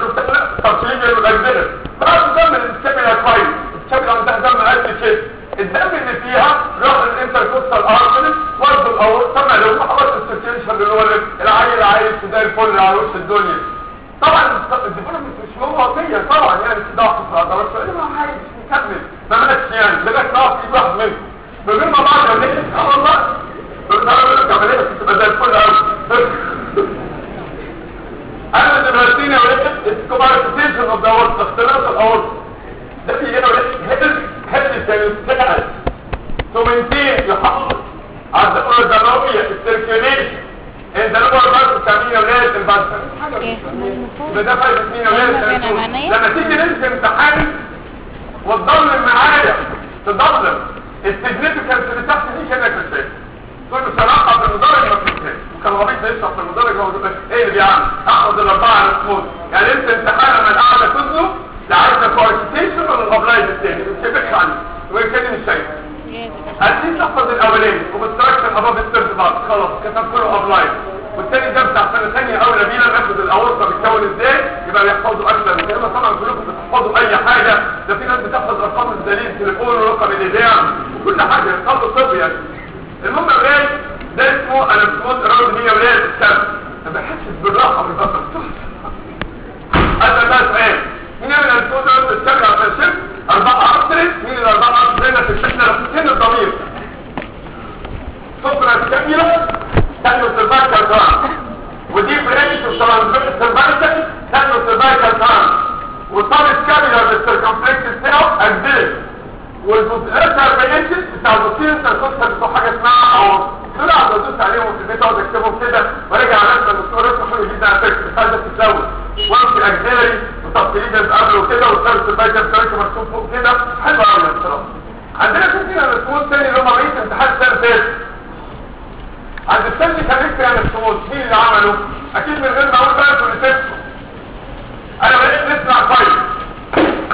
التفصيلي والاجزله بعد دم الكاميرا كويس الكاميرا عندها دم قد كده الدم اللي فيها راح الانتركوستال ارتري برضه الاول طبعا لو ما حصلش السيركيشن اللي هو العيل عايش زي الفل على وش الدنيا طبعا الديفلوبمنت مش موضوعيه طبعا يعني في ضغط في العضلات ما عايز نكمل ما بلاش يعني بلاش نقف في واحد منهم من غير ما بعد عمليه اه والله بس انا بقول لك عمليه بتبقى زي الفل قوي انا دلوقتي يا ولاد الكومبارتيشن اوف ذا وورد اختلاف الاورد ده في هنا ولاد هيد هيد سيلز تومنتين يحافظ على الدوره الدمويه السيركيوليشن انت لما برضه تعمل يا ولاد البعد حاجه يبقى ده فايده مين يا ولاد لما تيجي ننزل امتحان وتضلم معايا تضلم السيجنيفيكانس اللي تحت دي كانك مش فاهم تقول بصراحه في المدرج ما فهمتش وكان غبي يشرح في المدرج هو ايه اللي بيعمل اخد الاربعه على السموث يعني انت امتحان لما القعده تزنق لا عايزه كواليفيكيشن ولا الابلايد الثاني ما تشبكش عنه وكده مش شايف عايزين تحفظ الاولاني وبالتراكشن اباب الثيرد بارت خلاص كتبت له ابلايد والتاني ده بتاع سنه ثانيه اولى بينا ناخد الاورطه بتكون ازاي يبقى بيحفظوا اكتر من كده طبعا كلكم بتحفظوا اي حاجه ده في ناس بتحفظ ارقام الدليل تليفون ورقم الايداع وكل حاجه يحفظوا طب يعني المهم يا ولاد ده اسمه انا بقول راوند 100 ولاد السبت ما بحسش بالراحه بالبصر هذا ده سؤال مين يعمل الكود راوند السبت عشان شفت اربعه ارتريس مين الاربعه ارتريس هنا في الشكل فين الضمير سوبرا كاميرا تانيو سيرفايكال ترانس ودي بريش سيرفايكال تانيو سيرفايكال ترانس والطارس كاميرا بالسيركمفلكس بتاعه اجدلت والجزئات بينشن بتاع البصير التركوستة بتوع حاجة اسمها او دول عم بدوس عليهم في البيت اقعد اكتبهم كده وارجع على نفسي الدكتور اسمه حلو جدا على فكرة مش عايزة تتزود وامشي الاجزيري وتفصيلين قبل وكده والثالث البايكر بتاعتي مكتوب فوق كده حلو قوي يا بصراحة عندنا في فينا الاسمول تاني اللي هم رئيس امتحان السنة اللي فاتت عند السنة كان يكفي عن الاسمول مين اللي عمله؟ اكيد من غير ما اقول بقى انتوا اللي تسمعوا انا بقيت نسمع كويس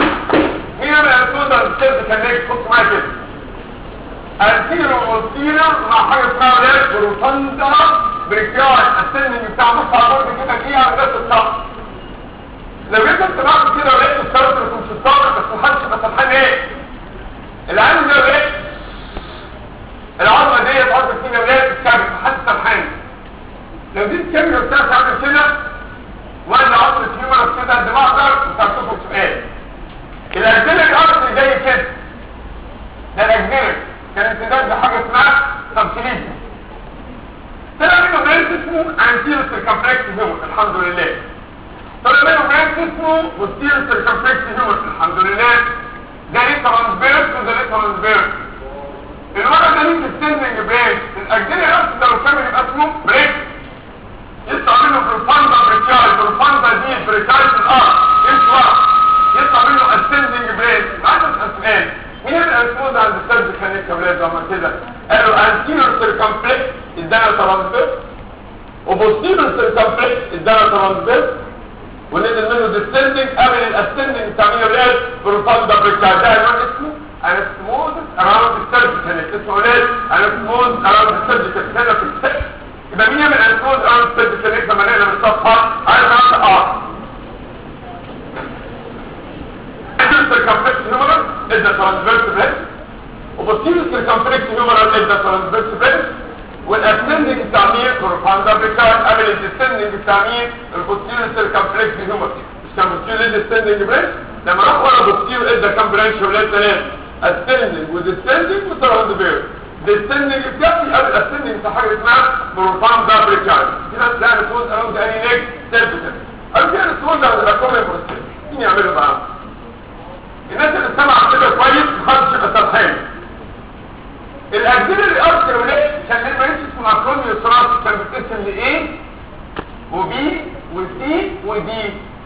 انتيرو وبوستيرو مع حاجه اسمها ولاد بروفاندا بريكياي السن بتاع مصر عبود كده فيها من نفس الصف لو جيت انت بعد كده ولقيت الصرف اللي كنت الصبر بس محدش يبقى سرحان ايه العالم ده ولاد العظمه ديت قصدك فينا ولاد الكبد محدش سرحان لو دي الكاميرا بتاعتي عامل كده وانا عصر الهيومرس كده قد ما اقدر كنت هشوفه سؤال الاجزيلري ارت اللي جاي كده ده الاجزيلري كان امتداد لحاجه اسمها سبسيليشن طلع منه برانش اسمه انتيرو سيركمفلكس هيومر الحمد لله طلع منه برانش اسمه بوستيرو سيركمفلكس هيومر الحمد لله ده ليه ترانسبيرنس وده ليه ترانسبيرنس الورقه ده ليه ستاندنج برانش الاجزيلري ارت ده لو كامل يبقى اسمه بريك يطلع منه بروفاندا بريكاي بروفاندا دي بريكاي في الارض يطلع يطلع منه اسندنج بريد عايز اسال سؤال مين الانسود عند السيرج كان يا ولاد لما كده قالوا انتيريور سيركمفلكس ادانا ترانسفير وبوستيريور سيركمفلكس ادانا ترانسفير ونزل منه ديسندنج قبل الاسندنج بتاع مين يا ولاد بروفاندا بريكاي ده عنوان اسمه انستموز اراوند السيرج كان اسمه ولاد انستموز اراوند السيرج كان هنا في السيرج يبقى مين يعمل انسود اراوند السيرج كان لما نقلب الصفحه عايز اعرف اه circumflex humeral is the transverse breast وبوستيريور circumflex humeral is the transverse breast والاسندنج التعمير بروفاندا بريكار قبل الديسندنج التعمير البوستيريور circumflex humeral مش كان بوستيريور descending breast لما راح ورا بوستيريور ادى كام برانش ولاد ثلاثه ascending وديسندنج وتراوند بير descending بتاعتي قبل ascending في حاجه اسمها بروفاندا بريكار في ناس لا نفوز اراوند اني نيك سيرفيكال قالوا في ناس تقول ده الاكومي بروستيريور مين يعملوا معاهم الناس اللي سمع كده كويس محدش يبقى سرحان الاجزيل اللي ارسل ولاد كان لما يمشي اسمه اكروني يسراس كان بيتقسم لايه وبي وسي ودي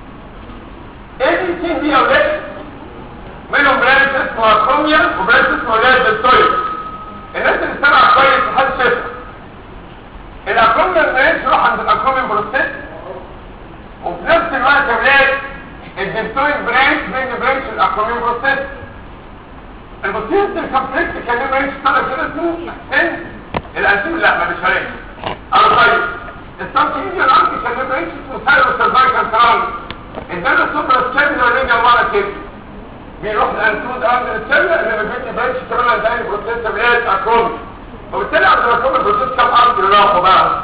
ايه دي سي دي يا ولاد منهم برانش اسمه اكروميا وبرانش اسمه ولاد بالسويد الناس اللي سمع كويس محدش يفهم الاكروميا برانش يروح عند الاكروميا بروستيت وفي نفس الوقت يا ولاد الدكتوريك برانش بين برانش الاكرومين بروسيس البوتيوس الكمبلكس كان له برانش طلع كده اسمه ان الانسيم لا ما بيشاركش اه طيب السبتيجيا الارض كان له برانش اسمه سايرو سيرفايكال ترانس ادانا سوبرا سكابيلا ريجا ورا كده بيروح الانسود ارض السيرفا اللي بيدي برانش كمان زي البروسيس بتاعت اكرومين وبالتالي عند الاكرومين بروسيس كام ارض يراقبوا بقى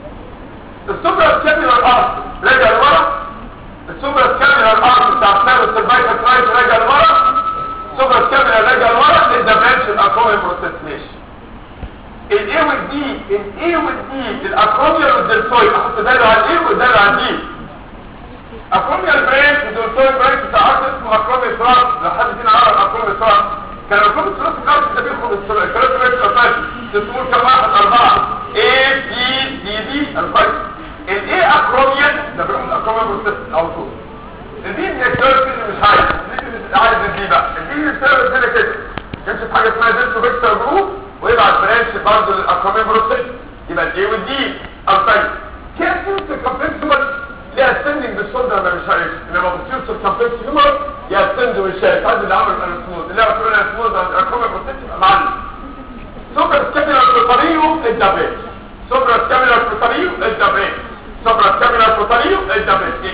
السوبرا سكابيلا الارض رجع لورا السوبر سكابيلا الارض بتاع السيرو سيرفايكال ترايت راجع لورا السوبر سكابيلا راجع لورا ادى برانش الاكروميا بروسيسميشن الاي والدي الاي والدي الاكروميا والدلتويد احط دايره على الاي ودايره على الدي اكروميا البرانش والدلتويد برانش بتاع ارض اسمه اكروميا تراس لو حد فينا عرف اكروميا تراس كان اكروميا تراس الارض ده بياخد الثلاث برانش تسمون كم واحد اربعه اي بي دي دي الفايت الايه اكروميا ده بيروح الاكروميا بروسيس او طول الدي من السيرفس اللي مش عايز دي مش عايز دي بقى الدي من السيرفس ده كده يمشي في حاجه اسمها ديسكو فيكتور جروب ويبعت برانش برضه للاكروميا بروسيس يبقى الايه والدي او طيب كيف الكومبلكس هو ليها ستاندنج بالشولدر ما بيشاركش انما بتصير الكومبلكس هيومر يا ستاند ويشارك هذا اللي عمل الاسمود اللي عمل الاسمود عند الاكروميا بروسيس يبقى معلم سوبر سكابيلار بروتاريو الدبل سوبر سكابيلار بروتاريو الدبل سوبر سكابيلار بروتاريو الدبل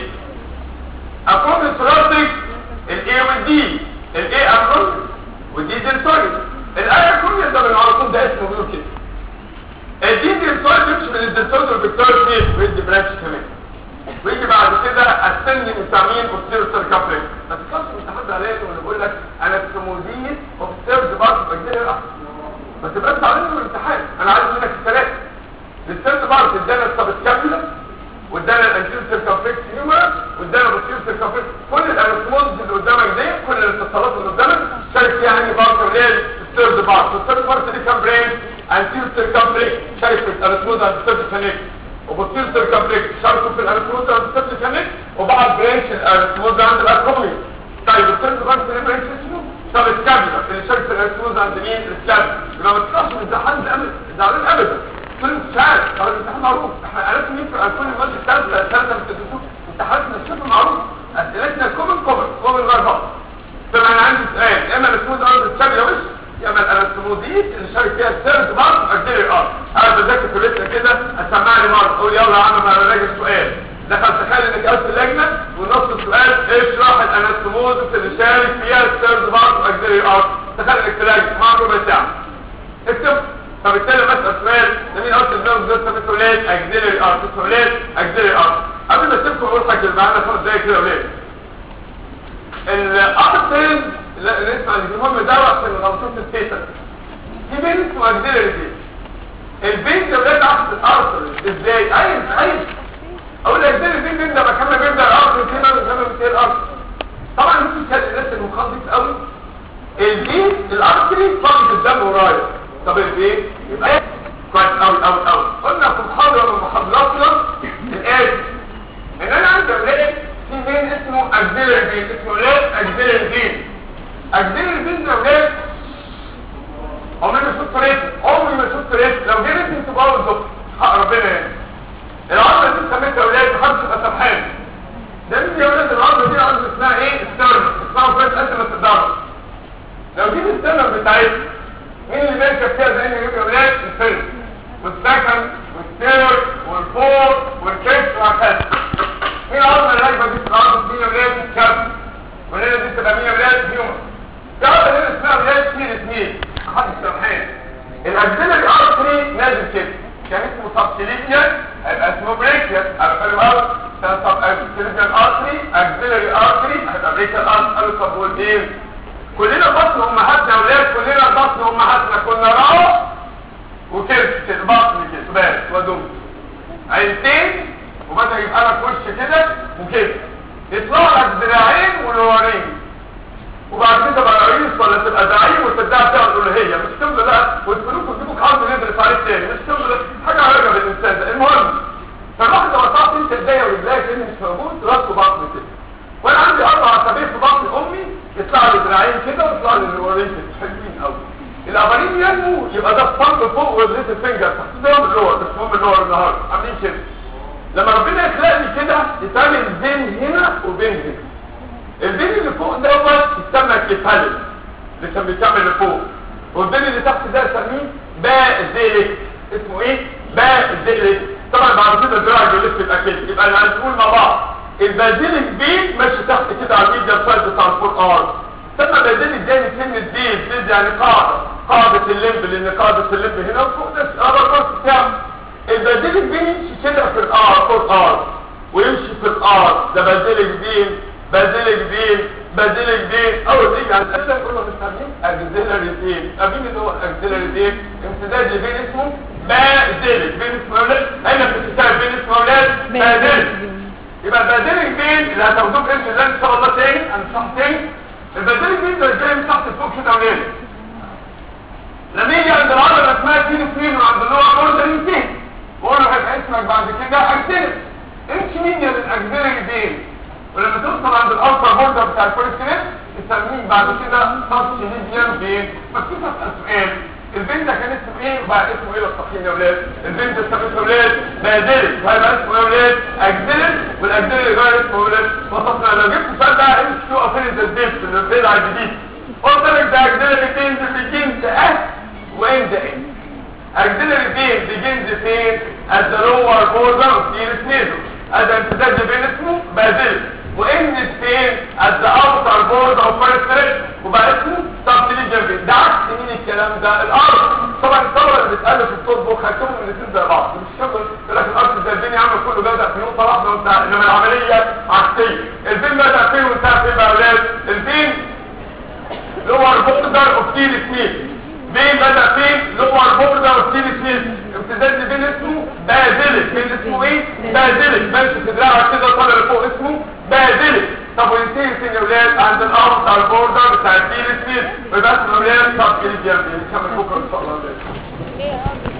اكون الثلاثي الاي والدي الاي اكون والدي دلتويد الاي اكون يقدر العرضون ده اسمه بيقول كده الدي دلتويد يمشي من الدلتويد والفيكتور فيه ويدي برانش كمان ويجي بعد كده السن التعمين بوستيرو سيركمفلكس ما تفكرش انت حد عليك وانا بقول لك انا سموديه اوبسيرف بارت بجدير الاحسن ما تبقاش تعلمني من الامتحان انا عايز منك الثلاثه السيرت بارت ادانا السبسكابيلا وادانا الانتيرو سيركمفلكس هيومر وادانا البوستيرو سيركمفلكس كل الانسموز اللي قدامك دي كل الاتصالات اللي قدامك شارك فيها يعني بارت وليه الثيرد بارت الثيرد بارت دي كام برين انتيرو سيركمفلكس شارك في الانسموز عند الثيرد كونكت وبوستيرو سيركمفلكس شاركوا في الانسموز عند الثيرد كونكت وبعد برانش الانسموز عند الاكرومي طيب الثيرد بارت دي برانش اسمه طب الكابيلا اللي شارك في الانسموز عند مين الكابيلا يبقى ما تطلعش من زعلان ابدا زعلان ابدا كل امتحان طب الامتحان معروف احنا عرفنا مين في كل المواد الثالثه الثالثه من الدكتور امتحاناتنا الشبه معروف اسئلتنا كومن كومن كومن غير بعض طب انا عندي سؤال يا اما الاسمود ارض الكابيلا وش يبقى الانستموديت اللي شارك فيها الثيرد بارت اكزيلري ارت انا بذاكر في لسه كده اسمعني مره اقول يلا يا عم ما انا راجع سؤال دخل تخيل انك قلت اللجنه ونص السؤال اشرح الانستموديت اللي شارك فيها الثيرد بارت اكزيلري ارت تخيل انك تراجع مع ربع ساعه اكتب فبالتالي بسأل سؤال ده مين قلت النوم ده اسمه ولاد اكزيلري ارت اسمه ولاد اكزيلري ارت قبل ما اسيبكم اقول حاجه معانا خمس دقايق كده يا ولاد الارتين اللي نسمع اللي المهم ده وقت الغلطات التيتا دي بين اسمه اكزيلري بين البين ده ولاد عكس الارتر ازاي عايز عايز اقول اكزيلري بين بين ده مكان ما بيبدا الارتر كده زي ما بتقول الارتر طبعا ممكن كان الناس المخضف قوي البين الارتري فقط الدم ورايا طب البين يبقى ايه كويس قوي قوي قوي قلنا في محاضره من محاضراتنا الاتي ان انا عندي اولاد في بين اسمه اكزيلري بين اسمه اولاد اكزيلري بين اكزيلري بين ده اولاد عمري ما شفت ريت عمري ما شفت ريت لو جه ريت تبقى اول دكتور حق ربنا يعني العضله دي سميتها اولاد محدش يبقى سرحان ده مين يا اولاد العضله دي عضله اسمها ايه ستيرن اسمها فريد انت ما تقدرش لو دي الستيرن بتاعتها مين اللي بيركب فيها زي ما يقول يا اولاد الفيرست والسكند والثيرد والفورث والفيفث وهكذا مين العظمه اللي راكبه دي في الارض دي يا اولاد كف والليله دي تبقى مين يا اولاد هيومن في عضله هنا اسمها اولاد سميل سميل محدش سامحان الاكسلري ارتري نازل كده كان اسمه سبتيليبيا هيبقى اسمه بريكيا على فكره الارض كان سبتيليبيا ارتري اكسلري ارتري هيبقى بريكيا ارتري قالوا طب والايه كلنا بطن امهاتنا اولاد كلنا بطن امهاتنا كنا راس وكرش كده بطن كده بس ودم عينتين وبدا يبقى لك وش كده وكده يطلع لك ذراعين ولورين وبعد كده بقى رئيس ولا تبقى زعيم وتدعي فيها الالوهيه مش تملى بقى وتقولوا تجيبوا حد ندرس عليه تاني مش تملى حاجه عجبه بالانسان ده المهم فالواحد لما تعرف انت ايديا ورجليك اللي مش موجود راسه بطن كده وانا عندي اربع اسابيع في بطن امي يطلع لي ذراعين كده ويطلع لي الورين كده حلوين قوي الاولين ينمو يبقى ده الصنب فوق والريت الفنجر تحت ده اللور مش مهم اللور النهارده عاملين كده لما ربنا يخلق لي كده يتعمل بين هنا وبين هنا البين اللي فوق دوت يسمى كيفالي اللي كان بيكمل لفوق والبين اللي تحت ده يسميه بازيليك اسمه ايه بازيليك طبعا بعد كده الدراع بيلف يبقى كده يبقى اللي هنقول مع بعض البازيليك بين ماشي تحت كده على الميديا سايد بتاع القران ثم بازيليك جاي سن الدين دي يعني قاعده قاعده الليمب لان قاعده الليمب هنا فوق ده الراس بتاعه البازيليك بين يمشي كده في الار فوق الار ويمشي في الار ده بازيليك بين بازيليك بين بازيليك بين اول شيء يعني الاسئله كنا بنسميه اكزيلري بين مين اللي هو اكزيلري بين امتداد لبين اسمه بازيليك بين اسمه اولاد اين في الكتاب بين اسمه اولاد بازيليك يبقى البازيليك بين اللي هتاخدوه باذن الله ان شاء الله تاني انا مش تاني البازيليك بين ده جاي من تحت فوق كده ولاد لما يجي عند العضله اسمها تين اثنين وعند اللور بوردر ينتهي بقول له هيبقى اسمك بعد كده اكزيلري امشي مين من الاكزيلري بين ولما توصل عند الالترا بوردر بتاع الكوليسترول تسميه بعد كده سبسيليبيان بين بس كده سؤال البين ده كان اسمه ايه وبقى اسمه ايه للصحيح يا ولاد البين ده اسمه ولاد بازيلك وهيبقى اسمه يا ولاد اكزيلك والاكزيلك غير اسمه ولاد وصفنا لو جبت سؤال بقى امشي شو افين ذا ديبس اللي البيض الجديد قلت لك ده اكزيلك بين ده بيجنز اه وين ده ايه اكزيلك بين بيجنز فين at the lower border of the nasal هذا امتداد بين اسمه بازيلك وان السين at the outer border of first وبقى اسمه subtiligian ده عكس مين الكلام ده الارض طبعا الطلبه اللي بتقلب في الطب وخدتهم الاثنين زي بعض مش شغل يقول لك الارض زي الدنيا عامل كله بدا في نقطه واحده وانت انما العمليه عكسيه البين بدا فين وانتهى فين بقى يا اولاد البين لور بوردر اوف تيل سميث بين بدا فين لور بوردر اوف تيل سميث امتداد بين اسمه بازيلك بين اسمه ايه بازيلك ماشي في دراعك كده طالع لفوق اسمه بازيلك طب وينتهي فين يا اولاد عند الارض على البوردر بتاع التيل سميث ويبقى اسمه اولاد طب كده نكمل بكره ان شاء الله